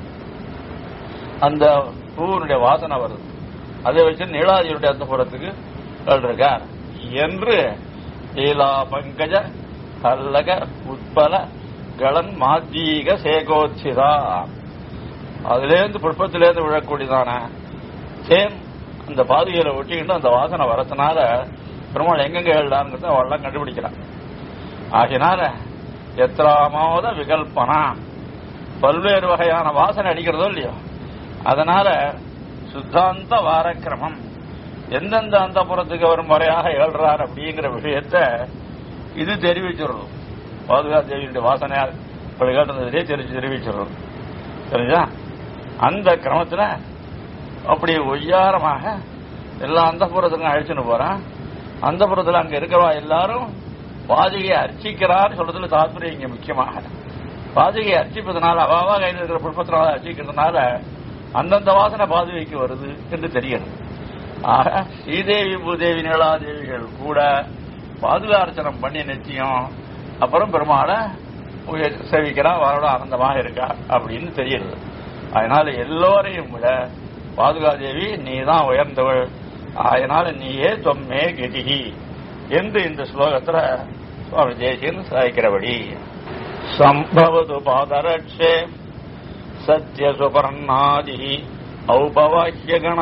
அந்த பூவினுடைய வாசனை வருது அதை வச்சு நீலாதியுடைய அந்த புறத்துக்கு இருக்கார் என்று லீலா பங்கஜ கல்லக உட்பல கலன் மாத்தீக சேகோச்சிதா அதுலேருந்து புஷ்பத்திலேருந்து விழக்கூடியதான தேன் அந்த பாதுகையில ஒட்டிக்கிட்டு அந்த வாசனை வரதுனால பெருமாள் எங்கெங்க எழுதாங்கிறத அவெல்லாம் கண்டுபிடிக்கிறான் ஆகினால எத்திராமோத விகல்பனா பல்வேறு வகையான வாசனை அடிக்கிறதோ இல்லையோ அதனால சுத்தாந்த வாரக்கிரமம் எந்தெந்த அந்த புறத்துக்கு அவர் முறையாக ஏழ்றார் அப்படிங்கிற விஷயத்த இது தெரிவிச்சிடுறது பாதுகா தேவியுடைய வாசனையால் இப்படி கேட்டதிலே தெரிஞ்சு தெரிவிச்சிடுறது தெரிஞ்சா அந்த கிரமத்துல அப்படி ஒய்யாரமாக எல்லா அந்த புறத்துக்கும் அழைச்சுன்னு போறான் அந்த புறத்துல அங்க இருக்கிறவா எல்லாரும் பாதியை அர்ச்சிக்கிறார் சொல்றதுல தாத்பரியம் இங்க முக்கியமாக பாதுகையை அர்ச்சிப்பதனால அவாவா கையில் இருக்கிற புஷ்பத்தினால அர்ச்சிக்கிறதுனால அந்தந்த வாசனை பாதுகைக்கு வருது என்று தெரிகிறது ஆக ஸ்ரீதேவி பூதேவி நீலாதேவிகள் கூட பாதுகார்ச்சனம் பண்ணி நிச்சயம் அப்புறம் பெருமாளை உயர் சேவிக்கிறா அவரோட ஆனந்தமாக இருக்கா அப்படின்னு தெரியுது அதனால எல்லோரையும் விட பாதுகாதேவி நீ தான் உயர்ந்தவள் அதனால நீயே தொம்மே கெதிகி என்று இந்த ஸ்லோகத்துல சுவாமி தேசியன் சாய்க்கிறபடி சம்பவது பாதரட்சே சத்ய சுபர்ணாதி ஔபவாஹ்யகண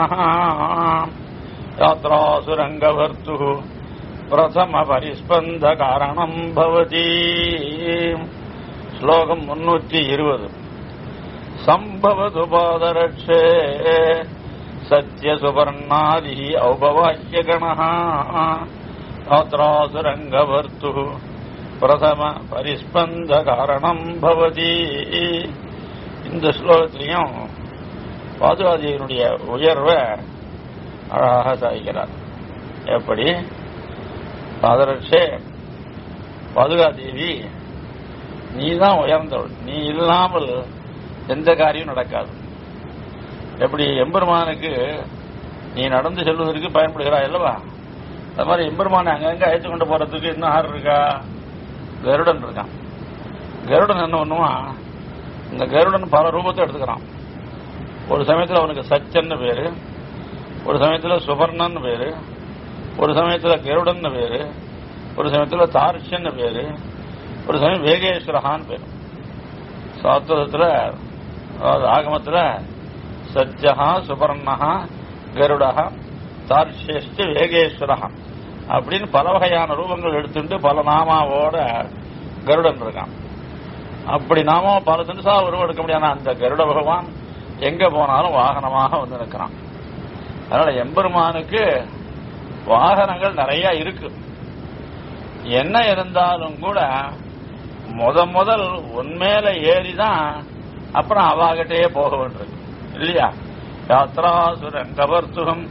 யாத்ராசுரங்கவர்த்து பிரதம பரிஸ்பந்த காரணம் பவதி ஸ்லோகம் முன்னூற்றி இருபது சம்பவது பாதரட்சே சத்ய சுபர்ணாதி ஔபவாஹ்யகண யாத்ராசுரங்கவர்த்து பிரதம பரிஸ்பந்த காரணம் பவதி இந்த ஸ்லோகத்திலையும் பாதுகாதியினுடைய உயர்வை அழகாக சாதிக்கிறார் எப்படி பாதரட்சே பாதுகாதேவி நீ தான் உயர்ந்தவள் நீ இல்லாமல் எந்த காரியம் நடக்காது எப்படி எம்பெருமானுக்கு நீ நடந்து செல்வதற்கு பயன்படுகிறாய் அல்லவா அது மாதிரி எம்பெருமானை அங்கங்க அழைத்து கொண்டு போறதுக்கு இன்னும் ஆறு இருக்கா கருடன் இருக்கான் கருடன் என்ன பண்ணுவான் இந்த கருடன் பல ரூபத்தை எடுத்துக்கிறான் ஒரு சமயத்தில் அவனுக்கு சச்சன்னு பேரு ஒரு சமயத்துல சுபர்ணன்னு பேரு ஒரு சமயத்துல கருடன் பேரு ஒரு சமயத்துல தார்ஷன்னு பேரு ஒரு சமயம் வேகேஸ்வரஹான்னு பேரு சாஸ்திரத்துல அதாவது ஆகமத்துல சத்யஹா சுபர்ணஹா கருடஹா தார்ஷேஷ்ட வேகேஸ்வரஹா அப்படின்னு பல வகையான ரூபங்கள் எடுத்துட்டு பல நாமாவோட கருடன் இருக்கான் அப்படி நாம பல தினசா உருவம் எடுக்க முடியாத அந்த கருட பகவான் எங்க போனாலும் வாகனமாக வந்து நிற்கிறான் அதனால எம்பெருமானுக்கு வாகனங்கள் நிறைய இருக்கு என்ன இருந்தாலும் கூட முத முதல் உண்மையில ஏறிதான் அப்புறம் அவாகிட்டே போக வேண்டியிருக்கு இல்லையா யாத்ராசுரன் கவர்த்துகம்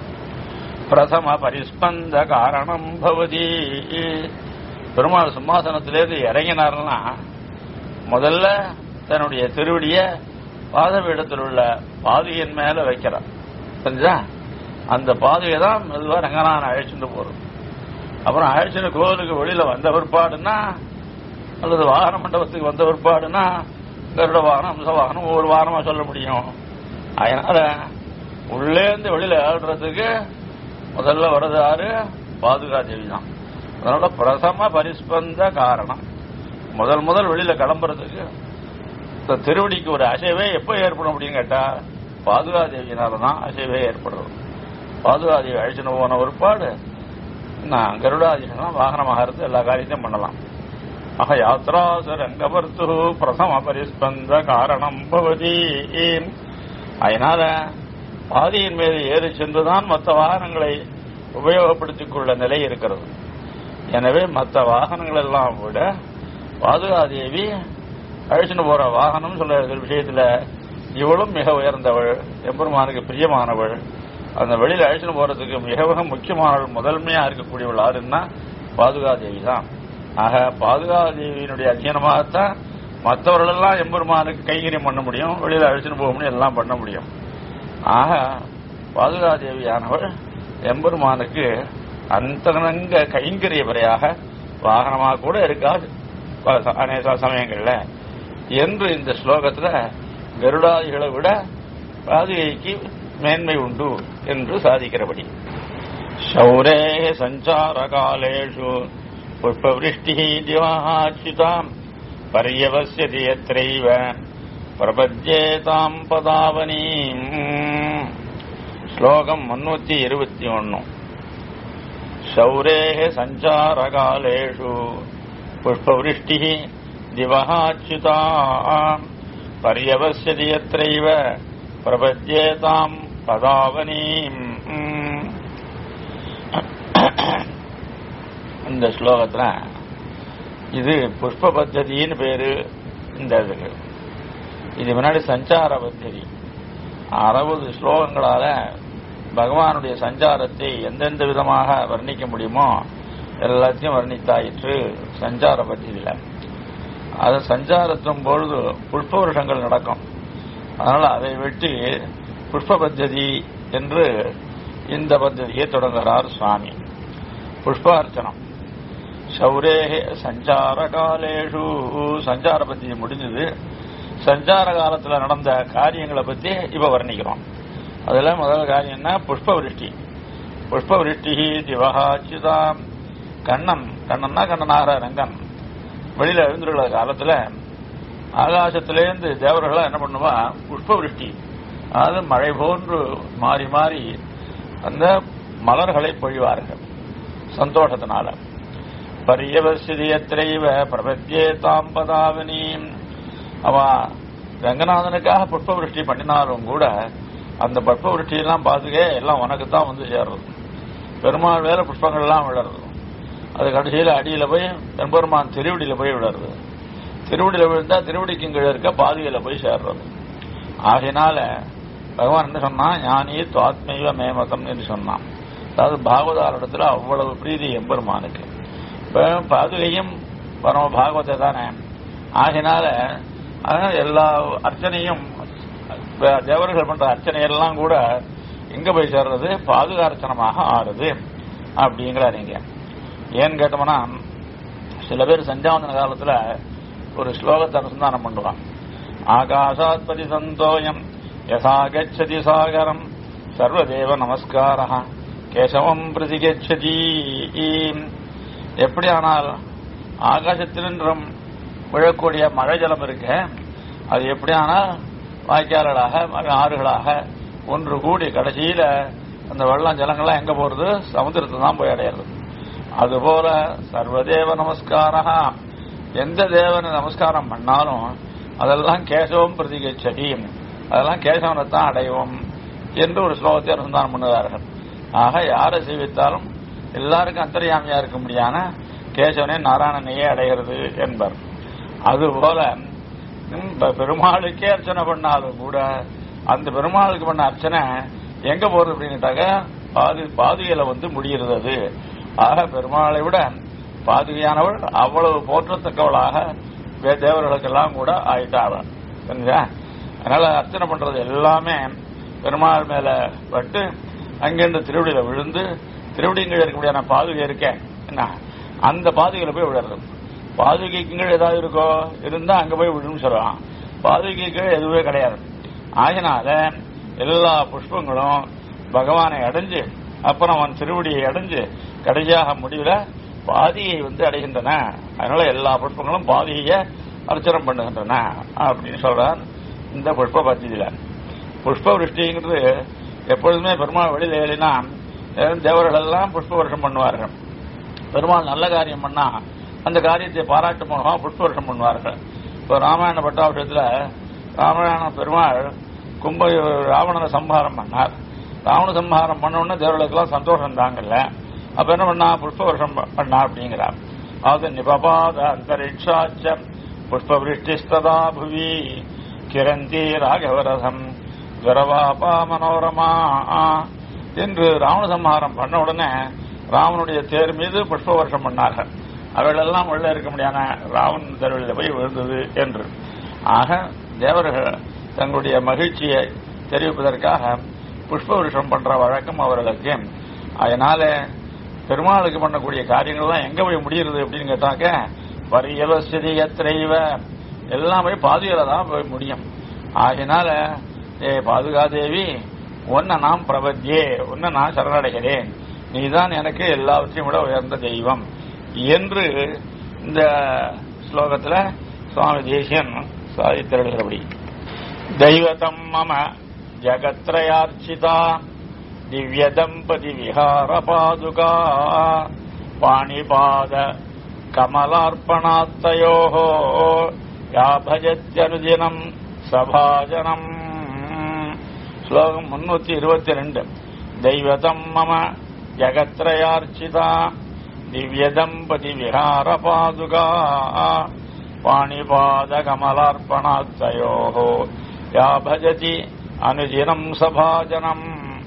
பிரதம பரிஸ்பந்த காரணம் பவதி பெருமாள் சிம்மாசனத்திலேருந்து இறங்கினார்னா முதல்ல தன்னுடைய திருவடிய பாதபீடத்தில் உள்ள பாதுகையின் மேல வைக்கிறார் புரிஞ்சா அந்த பாதுகை தான் மெதுவா ரங்கநாதன் அழைச்சிட்டு போறது அப்புறம் அழைச்சிட்டு கோவிலுக்கு வெளியில வந்த பிற்பாடுன்னா அல்லது வாகன மண்டபத்துக்கு வந்த பிற்பாடுன்னா கருட வாகனம் அம்ச வாகனம் ஒவ்வொரு வாகனமா சொல்ல முடியும் அதனால உள்ளேந்து வெளியில ஏழ்றதுக்கு முதல்ல வர்றது யாரு பாதுகா தேவி தான் அதனால பிரசம பரிஸ்பந்த காரணம் முதல் முதல் வெளியில கிளம்புறதுக்கு இந்த திருவடிக்கு ஒரு அசைவே எப்போ ஏற்படும் அப்படின்னு கேட்டா பாதுகா தேவியினால தான் அசைவே ஏற்படுறது பாதுகா தேவி அழிச்சுன்னு போன ஒருபாடு நான் கருடாதிகள்லாம் வாகனமாக இருந்து எல்லா காரியத்தையும் பண்ணலாம் ஆக யாத்ராசுரங்கபர்த்து பிரசம பரிஸ்பந்த காரணம் பவதி அதனால பாதியின் மீது ஏறி சென்றுதான் மற்ற வாகனங்களை உபயோகப்படுத்திக் கொள்ள நிலை இருக்கிறது எனவே மற்ற வாகனங்கள் எல்லாம் விட பாதுகாதேவி அழிச்சுன்னு போற வாகனம் சொல்ற விஷயத்துல இவளும் மிக உயர்ந்தவள் எம்பெருமானுக்கு பிரியமானவள் அந்த வெளியில அழிச்சுன்னு போறதுக்கு மிக மிக முக்கியமானவள் முதன்மையா இருக்கக்கூடியவள் யாருன்னா பாதுகாதேவி தான் ஆக பாதுகாதேவியினுடைய அத்தியனமாகத்தான் மற்றவர்கள் எல்லாம் எம்பெருமானுக்கு கைங்கரியம் பண்ண முடியும் வெளியில அழிச்சுன்னு போக முடியும் எல்லாம் பண்ண முடியும் ஆக பாதுகாதேவியானவள் எம்பெருமானுக்கு அந்தரங்க கைங்கரிய வரையாக வாகனமாக கூட இருக்காது பல அநேக சமயங்கள்ல என்று இந்த ஸ்லோகத்துல கருடாதிகளை விட பாதுகைக்கு மேன்மை உண்டு என்று சாதிக்கிறபடி சௌரே சஞ்சார காலேஷு புஷ்பவிருஷ்டி திவாச்சிதாம் பரியவசியதி எத்தைவ பிரபத்யேதாம் பதாவனீம் ஸ்லோகம் முன்னூத்தி இருபத்தி ஒன்னு शौरेः सञ्चारकालेषु पुष्पवृष्टिः दिवहाच्युता पर्यवस्यति यत्रैव प्रपद्येताम् पदावनीम् இந்த ஸ்லோகத்துல இது புஷ்ப பத்ததின்னு பேரு இந்த இதுக்கு இது முன்னாடி சஞ்சார பத்ததி அறுபது ஸ்லோகங்களால பகவானுடைய சஞ்சாரத்தை எந்தெந்த விதமாக வர்ணிக்க முடியுமோ எல்லாத்தையும் வர்ணித்தாயிற்று சஞ்சார பத்தியில அது சஞ்சாரத்தும் பொழுது புஷ்ப வருஷங்கள் நடக்கும் அதனால அதை வெட்டி புஷ்ப பத்ததி என்று இந்த பத்ததியை தொடங்குகிறார் சுவாமி புஷ்பார்ச்சனம் சௌரேகே சஞ்சார காலேஷு சஞ்சார பத்தி முடிஞ்சது சஞ்சார காலத்துல நடந்த காரியங்களை பத்தி இப்ப வர்ணிக்கிறோம் அதுல முதல் காரியம்னா புஷ்ப விருஷ்டி புஷ்ப விருஷ்டி திவகாச்சிதாம் கண்ணன் கண்ணன்னா கண்ணனாக ரங்கன் வெளியில எழுந்துள்ள காலத்துல ஆகாசத்திலேருந்து தேவர்களா என்ன பண்ணுவா புஷ்ப விருஷ்டி அதாவது மழை போன்று மாறி மாறி அந்த மலர்களை பொழிவார்கள் சந்தோஷத்தினால பரியவசிரியத்திரைவ பிரபத்தியே தாம் பதாவினி அவ ரங்கநாதனுக்காக புஷ்ப விருஷ்டி பண்ணினாலும் கூட அந்த புஷ்ப விருஷ்டியெல்லாம் பார்த்துக்கே எல்லாம் உனக்கு தான் வந்து சேர்றது பெருமாள் வேற புஷ்பங்கள் எல்லாம் விழறது அது கடைசியில அடியில போய் பெருமான் திருவடியில போய் விழறது திருவடியில விழுந்தா திருவடிக்கு கீழே இருக்க பாதியில போய் சேர்றது ஆகையினால பகவான் என்ன சொன்னான் ஞானி துவாத்மைவ மேமதம் என்று சொன்னான் அதாவது பாகவதார் இடத்துல அவ்வளவு பிரீதி எம்பெருமானுக்கு இப்ப பாதுகையும் பரம பாகவத்தை தானே ஆகினால அதனால எல்லா அர்ச்சனையும் தேவர்கள் பண்ற அர்ச்சனை எல்லாம் கூட எங்க போய் சேர்றது பாதுகார்ச்சனமாக ஆறுது அப்படிங்கிறார் இங்க ஏன்னு கேட்டோம்னா சில பேர் சஞ்சாவந்தன காலத்துல ஒரு ஸ்லோகத்தை அனுசந்தானம் பண்ணுவான் ஆகாஷாத்பதி சந்தோயம் யசா கச்சதி சாகரம் சர்வதேவ நமஸ்கார கேசவம் பிரதிகச்சதி எப்படி ஆனால் ஆகாசத்தினின்றும் விழக்கூடிய மழை ஜலம் இருக்கு அது எப்படி ஆனால் வாய்க்கால்களாக ஆறுகளாக ஒன்று கூடி கடைசியில அந்த வெள்ளம் ஜலங்கள்லாம் எங்க போறது சமுத்திரத்தை தான் போய் அடையிறது அதுபோல சர்வதேவ நமஸ்காரா எந்த தேவனை நமஸ்காரம் பண்ணாலும் அதெல்லாம் கேசவம் பிரதிகச்சதி அதெல்லாம் கேசவனை தான் அடைவோம் என்று ஒரு ஸ்லோகத்தை அனுசந்தானம் பண்ணுவார்கள் ஆக யாரை சேவித்தாலும் எல்லாருக்கும் அந்தரியாமையா இருக்க முடியான கேசவனே நாராயணனையே அடைகிறது என்பர் அதுபோல பெருமாளுக்கே அர்ச்சனை பண்ணாலும் கூட அந்த பெருமாளுக்கு பண்ண அர்ச்சனை எங்க போறது அப்படின்னுட்டாக்க பாது பாதுகையில வந்து முடிகிறது ஆக பெருமாளை விட பாதுகையானவள் அவ்வளவு போற்றத்தக்கவளாக தேவர்களுக்கெல்லாம் கூட ஆயிட்டாள் சரிங்களா அதனால அர்ச்சனை பண்றது எல்லாமே பெருமாள் மேல பட்டு அங்கிருந்து திருவடியில விழுந்து திருவடிங்கீழ இருக்கக்கூடிய பாதுகை இருக்கேன் என்ன அந்த பாதுகையில போய் விழுறது பாதுகைக்கு கீழே ஏதாவது இருக்கோ இருந்தா அங்க போய் விழுன்னு சொல்லலாம் பாதுகை கீழே எதுவே கிடையாது ஆகினால எல்லா புஷ்பங்களும் பகவானை அடைஞ்சு அப்புறம் அவன் திருவடியை அடைஞ்சு கடைசியாக முடிவுல பாதியை வந்து அடைகின்றன அதனால எல்லா புஷ்பங்களும் பாதியை அர்ச்சனம் பண்ணுகின்றன அப்படின்னு சொல்றார் இந்த புஷ்ப பத்தியில புஷ்ப விருஷ்டிங்கிறது எப்பொழுதுமே பெருமாள் வெளியில ஏழினா தேவர்கள் எல்லாம் புஷ்ப வருஷம் பண்ணுவார்கள் பெருமாள் நல்ல காரியம் பண்ணா அந்த காரியத்தை பாராட்டு மூலமா புஷ்ப வருஷம் பண்ணுவார்கள் இப்போ ராமாயண பட்டாபிஷத்துல ராமாயண பெருமாள் கும்ப ராவணனை சம்ஹாரம் பண்ணார் ராவண சம்ஹாரம் பண்ண உடனே தேவர்களுக்கெல்லாம் சந்தோஷம் தாங்கல்ல அப்ப என்ன பண்ணா புஷ்ப வருஷம் பண்ணா அப்படிங்கிறார் அது நிபபாத அந்தரிக்ஷாச்சம் புஷ்ப விருஷ்டிஸ்ததா புவி கிரந்தி ராகவரதம் துரவாபா மனோரமா என்று ராவண சம்ஹாரம் பண்ண உடனே ராவனுடைய தேர் மீது புஷ்ப வருஷம் பண்ணார்கள் அவளெல்லாம் உள்ள இருக்க முடியாத ராவன் தெருவில் போய் விழுந்தது என்று ஆக தேவர்கள் தங்களுடைய மகிழ்ச்சியை தெரிவிப்பதற்காக புஷ்ப வருஷம் பண்ற வழக்கம் அவர்களுக்கு அதனால பெருமாளுக்கு பண்ணக்கூடிய காரியங்கள் தான் எங்க போய் முடியுறது அப்படின்னு கேட்டாக்க வரியவசதி எத்திரைவ எல்லாமே பாதுகால தான் போய் முடியும் ஆகினால ஏ பாதுகாதேவி உன்னை நான் பிரபத்தியே உன்னை நான் சரணடைகிறேன் நீதான் எனக்கு எல்லாவற்றையும் விட உயர்ந்த தெய்வம் என்று இந்த ஸ்லோகத்துல சுவாமி தேசியன் சாதித்திருக்கிறபடி தெய்வதம் மம ஜகத்ரயார்ச்சிதா திவ்ய தம்பதி விஹார பாதுகா பாணிபாத கமலார்ப்பணாத்தயோ யா பஜத்யனுதினம் சபாஜனம் ஸ்லோகம் முன்னூத்தி இருபத்தி ரெண்டு தெய்வதம் மம ஜகத்ரயார்ச்சிதா திவ்ய தம்பதி விஹார பாதுகா பாணிபாத கமலார்ப்பணாத்தயோ யா பஜதி அனுதினம் சபாஜனம்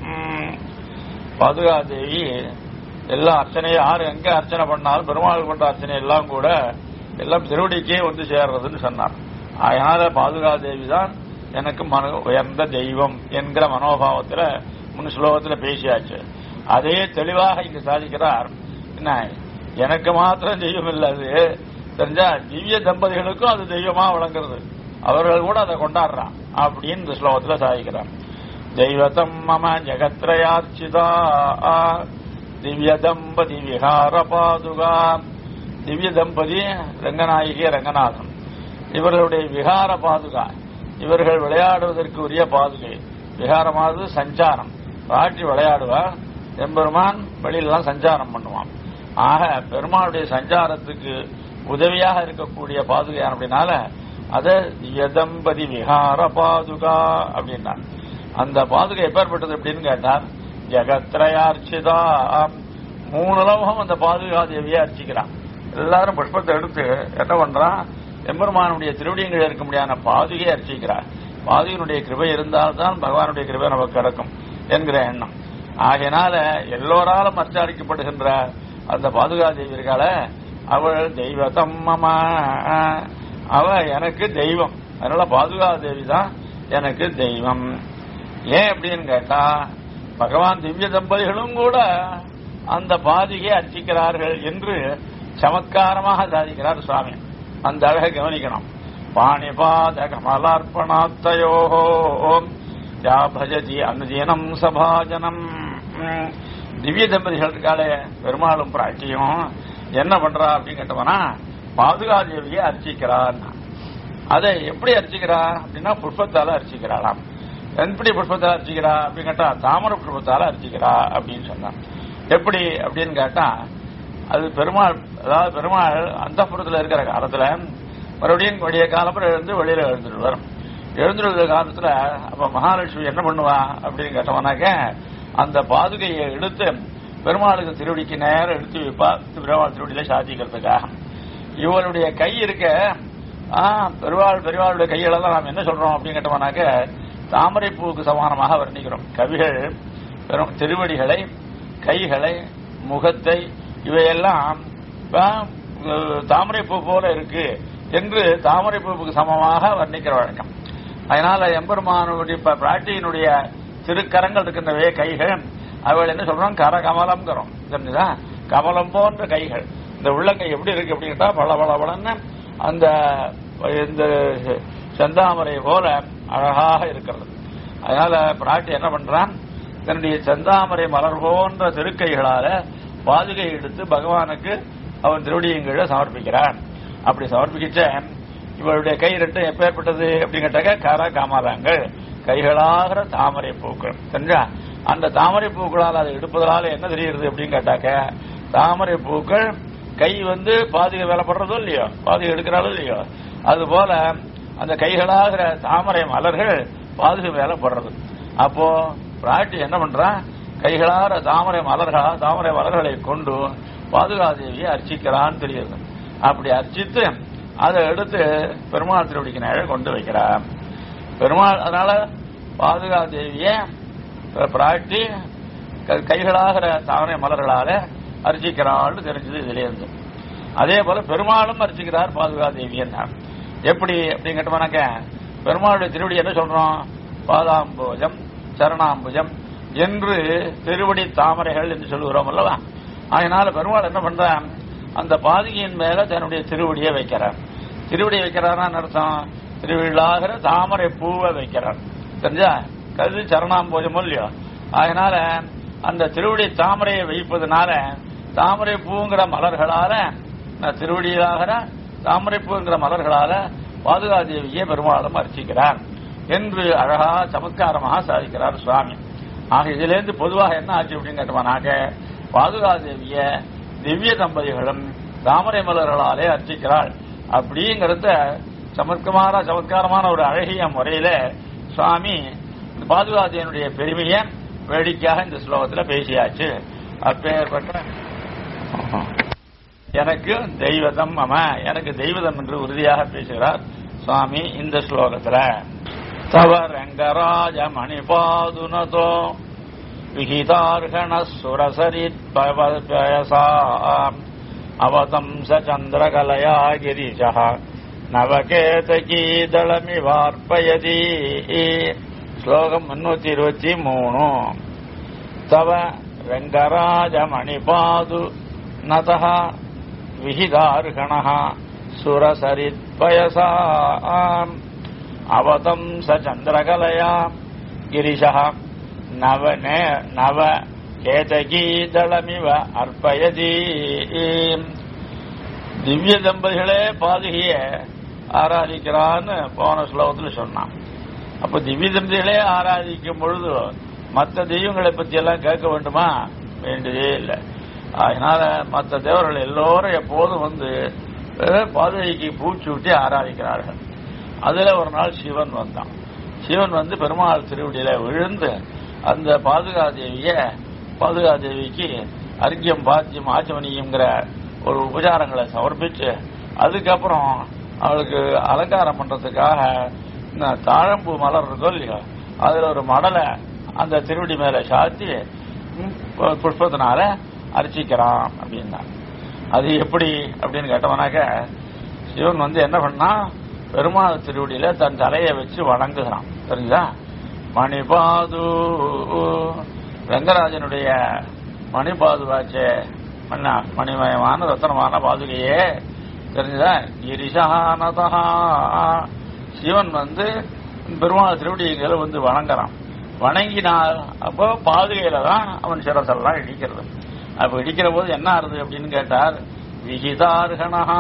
பாதுகா தேவி எல்லா அர்ச்சனையும் யாரு எங்க அர்ச்சனை பண்ணாலும் பெருமாள் பண்ற அர்ச்சனை எல்லாம் கூட எல்லாம் திருவடிக்கே வந்து சேர்றதுன்னு சொன்னார் அதனால பாதுகா தேவி தான் எனக்கு மன உயர்ந்த தெய்வம் என்கிற மனோபாவத்துல முன் ஸ்லோகத்துல பேசியாச்சு அதே தெளிவாக இங்க சாதிக்கிறார் என்ன எனக்கு மாத்திரம் தெய்வம் இல்ல அது தெரிஞ்சா திவ்ய தம்பதிகளுக்கும் அது தெய்வமா விளங்குறது அவர்கள் கூட அதை கொண்டாடுறான் அப்படின்னு இந்த ஸ்லோகத்துல சாதிக்கிறார் தெய்வதம் மம ஜெகத்ரயார்ச்சிதா திவ்ய தம்பதி விஹார பாதுகா திவ்ய தம்பதி ரங்கநாயகி ரங்கநாதன் இவர்களுடைய விகார பாதுகா இவர்கள் விளையாடுவதற்கு உரிய பாதுகை விகாரமானது சஞ்சாரம் பாட்டி விளையாடுவார் எம்பெருமான் வெளியிலாம் சஞ்சாரம் பண்ணுவான் ஆக பெருமாளுடைய சஞ்சாரத்துக்கு உதவியாக இருக்கக்கூடிய பாதுகை அப்படின்னால அத யதம்பதி விஹார பாதுகா அப்படின்னா அந்த பாதுகை எப்பேற்பட்டது அப்படின்னு கேட்டார் ஜெகத்ரயார்ச்சிதா மூணு லோகம் அந்த பாதுகா தேவியை அர்ச்சிக்கிறான் எல்லாரும் புஷ்பத்தை எடுத்து என்ன பண்றான் எம்பெருமானுடைய திருவடியங்கள் இருக்க முடியாத பாதுகையை அர்ச்சிக்கிறார் பாதுகையினுடைய கிருபை இருந்தால்தான் பகவானுடைய கிருபை நமக்கு கிடைக்கும் என்கிற எண்ணம் ஆகையினால எல்லோராலும் அர்ச்சாரிக்கப்படுகின்ற அந்த பாதுகா தேவி இருக்காள அவள் தெய்வத்தம் மம அவ எனக்கு தெய்வம் அதனால பாதுகா தேவி தான் எனக்கு தெய்வம் ஏன் அப்படின்னு கேட்டா பகவான் திவ்ய தம்பதிகளும் கூட அந்த பாதிகை அர்ச்சிக்கிறார்கள் என்று சமத்காரமாக சாதிக்கிறார் சுவாமி அந்த அழகை கவனிக்கணும் பாணிபாத கமலார்ப்பணாத்தயோ யா பஜதி அனுதீனம் சபாஜனம் உம், திவ்ய தம்பதிகள் இருக்காளே பெருமாளும் பிராட்டியும் என்ன பண்றா அப்படின்னு கேட்டோம்னா பாதுகாதேவியை அர்ச்சிக்கிறார் அதை எப்படி அர்ச்சிக்கிறா அப்படின்னா புஷ்பத்தால அர்ச்சிக்கிறாளாம் எப்படி புஷ்பத்தால அர்ச்சிக்கிறா அப்படின்னு கேட்டா தாமரை புஷ்பத்தால அர்ச்சிக்கிறா அப்படின்னு சொன்னான் எப்படி அப்படின்னு கேட்டா அது பெருமாள் அதாவது பெருமாள் அந்த இருக்கிற காலத்துல மறுபடியும் விடிய காலப்புறம் எழுந்து வெளியில எழுந்துடுவார் எழுந்துடுற காலத்துல அப்ப மகாலட்சுமி என்ன பண்ணுவா அப்படின்னு கேட்டோம்னாக்க அந்த பாதுகையை எடுத்து பெருமாளுக்கு திருவடிக்கு நேரம் எடுத்து வைப்பா பெருமாள் திருவடியில சாதிக்கிறதுக்காக இவளுடைய கை இருக்க ஆ, பெருவாள் பெருவாளுடைய கைகளெல்லாம் நாம் என்ன சொல்றோம் அப்படின்னு கேட்டோம்னாக்க தாமரை பூவுக்கு சமானமாக வர்ணிக்கிறோம் கவிகள் பெரும் திருவடிகளை கைகளை முகத்தை இவையெல்லாம் ஆ, தாமரை பூ போல இருக்கு என்று தாமரை பூவுக்கு சமமாக வர்ணிக்கிற வழக்கம் அதனால எம்பெருமானுடைய இப்ப பிராட்டியினுடைய திருக்கரங்கள் இருக்கின்றவே கைகள் அவள் என்ன சொல்றோம் கர கமலம்ங்கிறோம் தெரிஞ்சுதா கமலம் போன்ற கைகள் இந்த உள்ளங்கை எப்படி இருக்கு அப்படின்னு கேட்டா பள பள பளன்னு அந்த இந்த செந்தாமரை போல அழகாக இருக்கிறது அதனால பிராட்டி என்ன பண்றான் தன்னுடைய செந்தாமரை மலர் போன்ற திருக்கைகளால பாதுகை எடுத்து பகவானுக்கு அவன் திருவடியங்களை சமர்ப்பிக்கிறான் அப்படி சமர்ப்பிக்கிச்ச இவருடைய கை ரெண்டும் எப்பேற்பட்டது அப்படின்னு கேட்டாக்க கர காமராங்கள் கைகளாகிற தாமரை பூக்கள் தெரிஞ்சா அந்த தாமரை பூக்களால் அதை எடுப்பதனால என்ன தெரியுது அப்படின்னு கேட்டாக்க தாமரை பூக்கள் கை வந்து பாதுகை வேலைப்படுறதோ இல்லையோ பாதுகை எடுக்கிறாளோ இல்லையோ அது போல அந்த கைகளாகிற தாமரை மலர்கள் பாதுகை வேலைப்படுறது அப்போ பிராட்டி என்ன பண்றான் கைகளார தாமரை மலர்களா தாமரை மலர்களை கொண்டு பாதுகாதேவியை அர்ச்சிக்கிறான்னு தெரியுது அப்படி அர்ச்சித்து அதை எடுத்து பெருமாள் திருவடிக்கு நேர கொண்டு வைக்கிறார் பெருமாள் அதனால பாதுகாதேவிய பிராட்டி க- கைகளாகிற தாமரை மலர்களால அர்ச்சிக்கிறாள்னு தெரிஞ்சது இதுல இருந்து அதே போல பெருமாளும் அர்ச்சிக்கிறார் பாதுகாதேவி என்ன எப்படி அப்படின்னு கேட்டோம்னாக்க பெருமாளுடைய திருவடி என்ன சொல்றோம் பாதாம்பூஜம் சரணாம்புஜம் என்று திருவடி தாமரைகள் என்று சொல்லுகிறோம் அல்லவா அதனால பெருமாள் என்ன பண்றான் அந்த பாதிகையின் மேல தன்னுடைய திருவடியை வைக்கிறார் திருவடியை வைக்கிறாரான்னு அர்த்தம் திருவிழாகிற தாமரை பூவை வைக்கிறார் தெரிஞ்சா கருது சரணாம்பூஜம் இல்லையோ அதனால அந்த திருவடி தாமரையை வைப்பதனால தாமரை பூங்கிற மலர்களால அந்த திருவடியிலாகிற தாமரை பூங்கிற மலர்களால பாதுகாதேவியை பெருமாளும் அர்ச்சிக்கிறார் என்று அழகா சமத்காரமாக சாதிக்கிறார் சுவாமி ஆக இதுல இருந்து பொதுவாக என்ன ஆச்சு அப்படின்னு கேட்டோம்னாக்க பாதுகாதேவிய திவ்ய தம்பதிகளும் தாமரை மலர்களாலே அர்ச்சிக்கிறாள் அப்படிங்கறத சமத்கமான சமத்காரமான ஒரு அழகிய முறையில சுவாமி இந்த பாதுகாதேவனுடைய பெருமையை வேடிக்கையாக இந்த ஸ்லோகத்துல பேசியாச்சு அப்பேற்பட்ட எனக்கு தெய்வதம் மம எனக்கு தெய்வதம் என்று உறுதியாக பேசுகிறார் சுவாமி இந்த ஸ்லோகத்துல தவ ரங்கராஜ மணிபாதுனதோ விகிதார்கண சுரசரித் பயசா அவதம்ச சந்திரகலயா கிரிஷः நவகேதகீதளமிவார்ப்பயதி ஸ்லோகம் முன்னூத்தி இருபத்தி மூணு தவ ரங்கராஜமணிபாது நதः விஹிதார்கணः சுரசரித்பயசா அவதம்ச சந்திரகலயா கிரிஷः நவ நே- நவ கேதகீதளமிவ அர்ப்பயதி திவ்ய தம்பதிகளே பாதுகிய ஆராதிக்கிறான்னு போன ஸ்லோகத்துல சொன்னான் அப்ப திவ்ய தம்பதிகளே ஆராதிக்கும் பொழுது மற்ற தெய்வங்களை பத்தி எல்லாம் கேட்க வேண்டுமா வேண்டியதே இல்லை அதனால மற்ற தேவர்கள் எல்லோரும் எப்போதும் வந்து அஹ், பாதுகைக்கு பூச்சூட்டி ஆராதிக்கிறார்கள் அதுல ஒரு நாள் சிவன் வந்தான் சிவன் வந்து பெருமாள் திருவடியில விழுந்து அந்த பாதுகாதேவிய பாதுகாதேவிக்கு அர்க்கியம் பாத்தியம் ஆச்சமணியம்ங்கிற ஒரு உபச்சாரங்களை சமர்ப்பிச்சு அதுக்கப்புறம் அவளுக்கு அலங்காரம் பண்றதுக்காக இந்த தாழம்பூ மலர் இருக்கும் இல்லையா அதுல ஒரு மடலை அந்த திருவடி மேல சாத்தி ம், பு- புஷ்பத்தினால அர்ச்சிக்கிறான் அப்படின்னா அது எப்படி அப்படின்னு கேட்டவனாக்க சிவன் வந்து என்ன பண்ணா பெருமாள் திருவடியில தன் தலையை வச்சு வணங்குகிறான் தெரியுதா மணிபாது ரங்கராஜனுடைய மணிபாதுவாச்சே மன்னா மணிமயமான ரத்தனமான பாதுகையே தெரிஞ்சுதா கிரிசானதா சிவன் வந்து பெருமாள் திருவடிகளை வந்து வணங்குறான் வணங்கினால் அப்போ பாதுகையில தான் அவன் சிரசெல்லாம் இடிக்கிறது அப்ப இடிக்கிற போது என்ன ஆறுது அப்படின்னு கேட்டார் விகிதார்கணா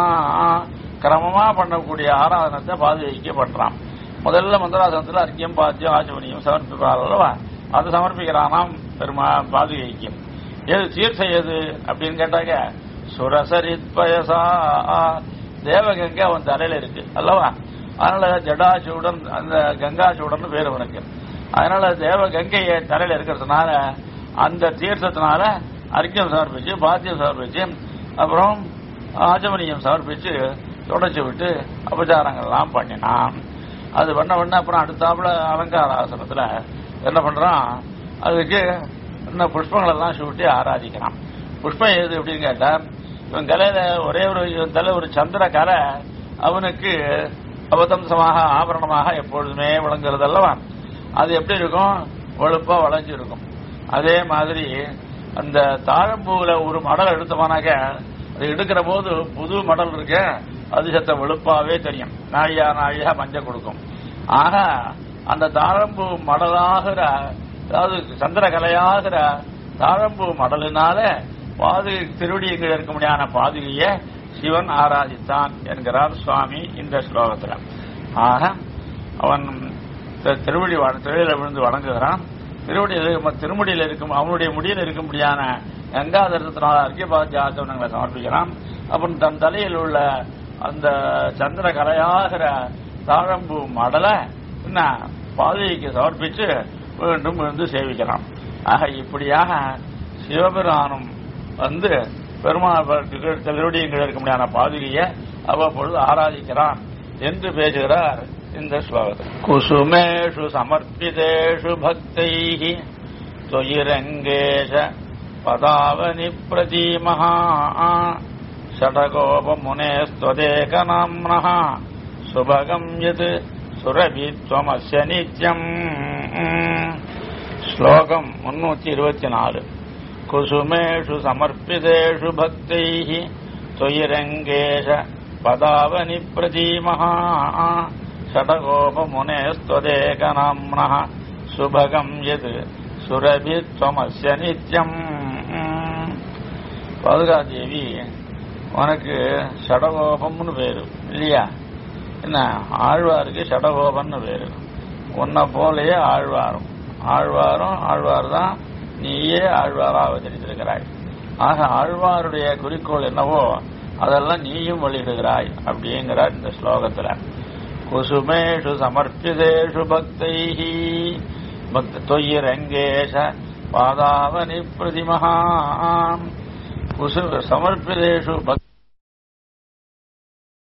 கிரமமா பண்ணக்கூடிய ஆராதனத்தை பாதுகைக்கு பண்றான் முதல்ல மந்திராசனத்துல அர்க்கியம் பாத்தியம் ஆச்சமணியம் சமர்ப்பிப்பார் அல்லவா அது சமர்ப்பிக்கிறானாம் பெருமா பாதுகைக்கு எது தீர்த்த எது அப்படின்னு கேட்டாக்க சுரசரித் பயசா தேவகங்கை அவன் தலையில இருக்கு அல்லவா அதனால ஜடாசூடன் அந்த கங்காசூடன் பேர் அவனுக்கு அதனால தேவ கங்கையை தலையில இருக்கிறதுனால அந்த தீர்த்தத்தினால அர்க்கியம் சமர்ப்பிச்சு பாத்தியம் சமர்ப்பிச்சு அப்புறம் ஆச்சமணியம் சமர்ப்பிச்சு தொடச்சு விட்டு அபச்சாரங்கள்லாம் பண்ணினான் அது பண்ண பண்ண அப்புறம் அடுத்தாப்புல அலங்கார ஆசனத்துல என்ன பண்றான் அதுக்கு இன்னும் புஷ்பங்கள் எல்லாம் சூட்டி ஆராதிக்கிறான் புஷ்பம் எது அப்படின்னு கேட்டா இவன் கலையில ஒரே ஒரு இவன் தலை ஒரு சந்திர கலை அவனுக்கு அபதம்சமாக ஆபரணமாக எப்பொழுதுமே விளங்குறது அல்லவா அது எப்படி இருக்கும் வெளுப்பா வளைஞ்சு இருக்கும் அதே மாதிரி அந்த தாழம்பூல ஒரு மடல் எடுத்தோம்னாக்க அது எடுக்கிற போது புது மடல் இருக்க அது சத்த வெளுப்பாவே தெரியும் நாழியா நாழியா மஞ்சள் கொடுக்கும் ஆக அந்த தாழம்பூ மடலாகிற அதாவது சந்திரகலையாகிற தாழம்பூ மடலினால பாது திருவடியங்கள் இருக்க முடியாத பாதுகைய சிவன் ஆராதித்தான் என்கிறார் சுவாமி இந்த ஸ்லோகத்துல ஆக அவன் தி- திருவடி வ- திருவிழில விழுந்து வணங்குகிறான் திருவடியில் திருமுடியில் இருக்கும் அவனுடைய முடியில் இருக்கும்படியான கங்காதரத்தினால் அர்க்கியபாத்தியாசனங்களை சமர்ப்பிக்கிறான் அப்புறம் தன் தலையில் உள்ள அந்த சந்திர கலையாகிற தாழம்பூ மடலை என்ன பாதைக்கு சமர்ப்பிச்சு மீண்டும் விழுந்து சேவிக்கிறான் ஆக இப்படியாக சிவபெருமானும் வந்து பெருமாள் திருவடியங்கள் இருக்க முடியாத பாதுகையை அவ்வப்பொழுது ஆராதிக்கிறான் என்று பேசுகிறார் இந்த ஸ்லோகத்தில் குசுமேஷு சமர்ப்பிதேஷு பக்தை தொயிரங்கேஷ பதாவனி பிரதீமஹா षडगोपमुनेस्त्वदेकनाम्नः सुभगम् यत् सुरभित्वमस्य नित्यम् श्लोकम् मुन्नूति இருபத்தி நாலு कुसुमेषु समर्पितेषु भक्तैः त्वयिरङ्गेश पदावनि प्रतीमः षडगोपमुनेस्त्वदेकनाम्नः सुभगम् यत् सुरभित्वमस्य नित्यम् பாதுகாதேவி உனக்கு சடகோபம்னு பேரு இல்லையா என்ன ஆழ்வாருக்கு சடகோபம்னு பேரு உன்னை போலயே ஆழ்வாரும் ஆழ்வாரும் ஆழ்வார் தான் நீயே ஆழ்வாரா அவதரித்திருக்கிறாய் ஆக ஆழ்வாருடைய குறிக்கோள் என்னவோ அதெல்லாம் நீயும் வெளியிடுகிறாய் அப்படிங்கிறார் இந்த ஸ்லோகத்துல குசுமேஷு சமர்ப்பிதேஷு பக்தை பக்த தொய்ய ரங்கேஷ பாதாவனி பிரதிமஹா குசு சமர்ப்பிதேஷு பக்தி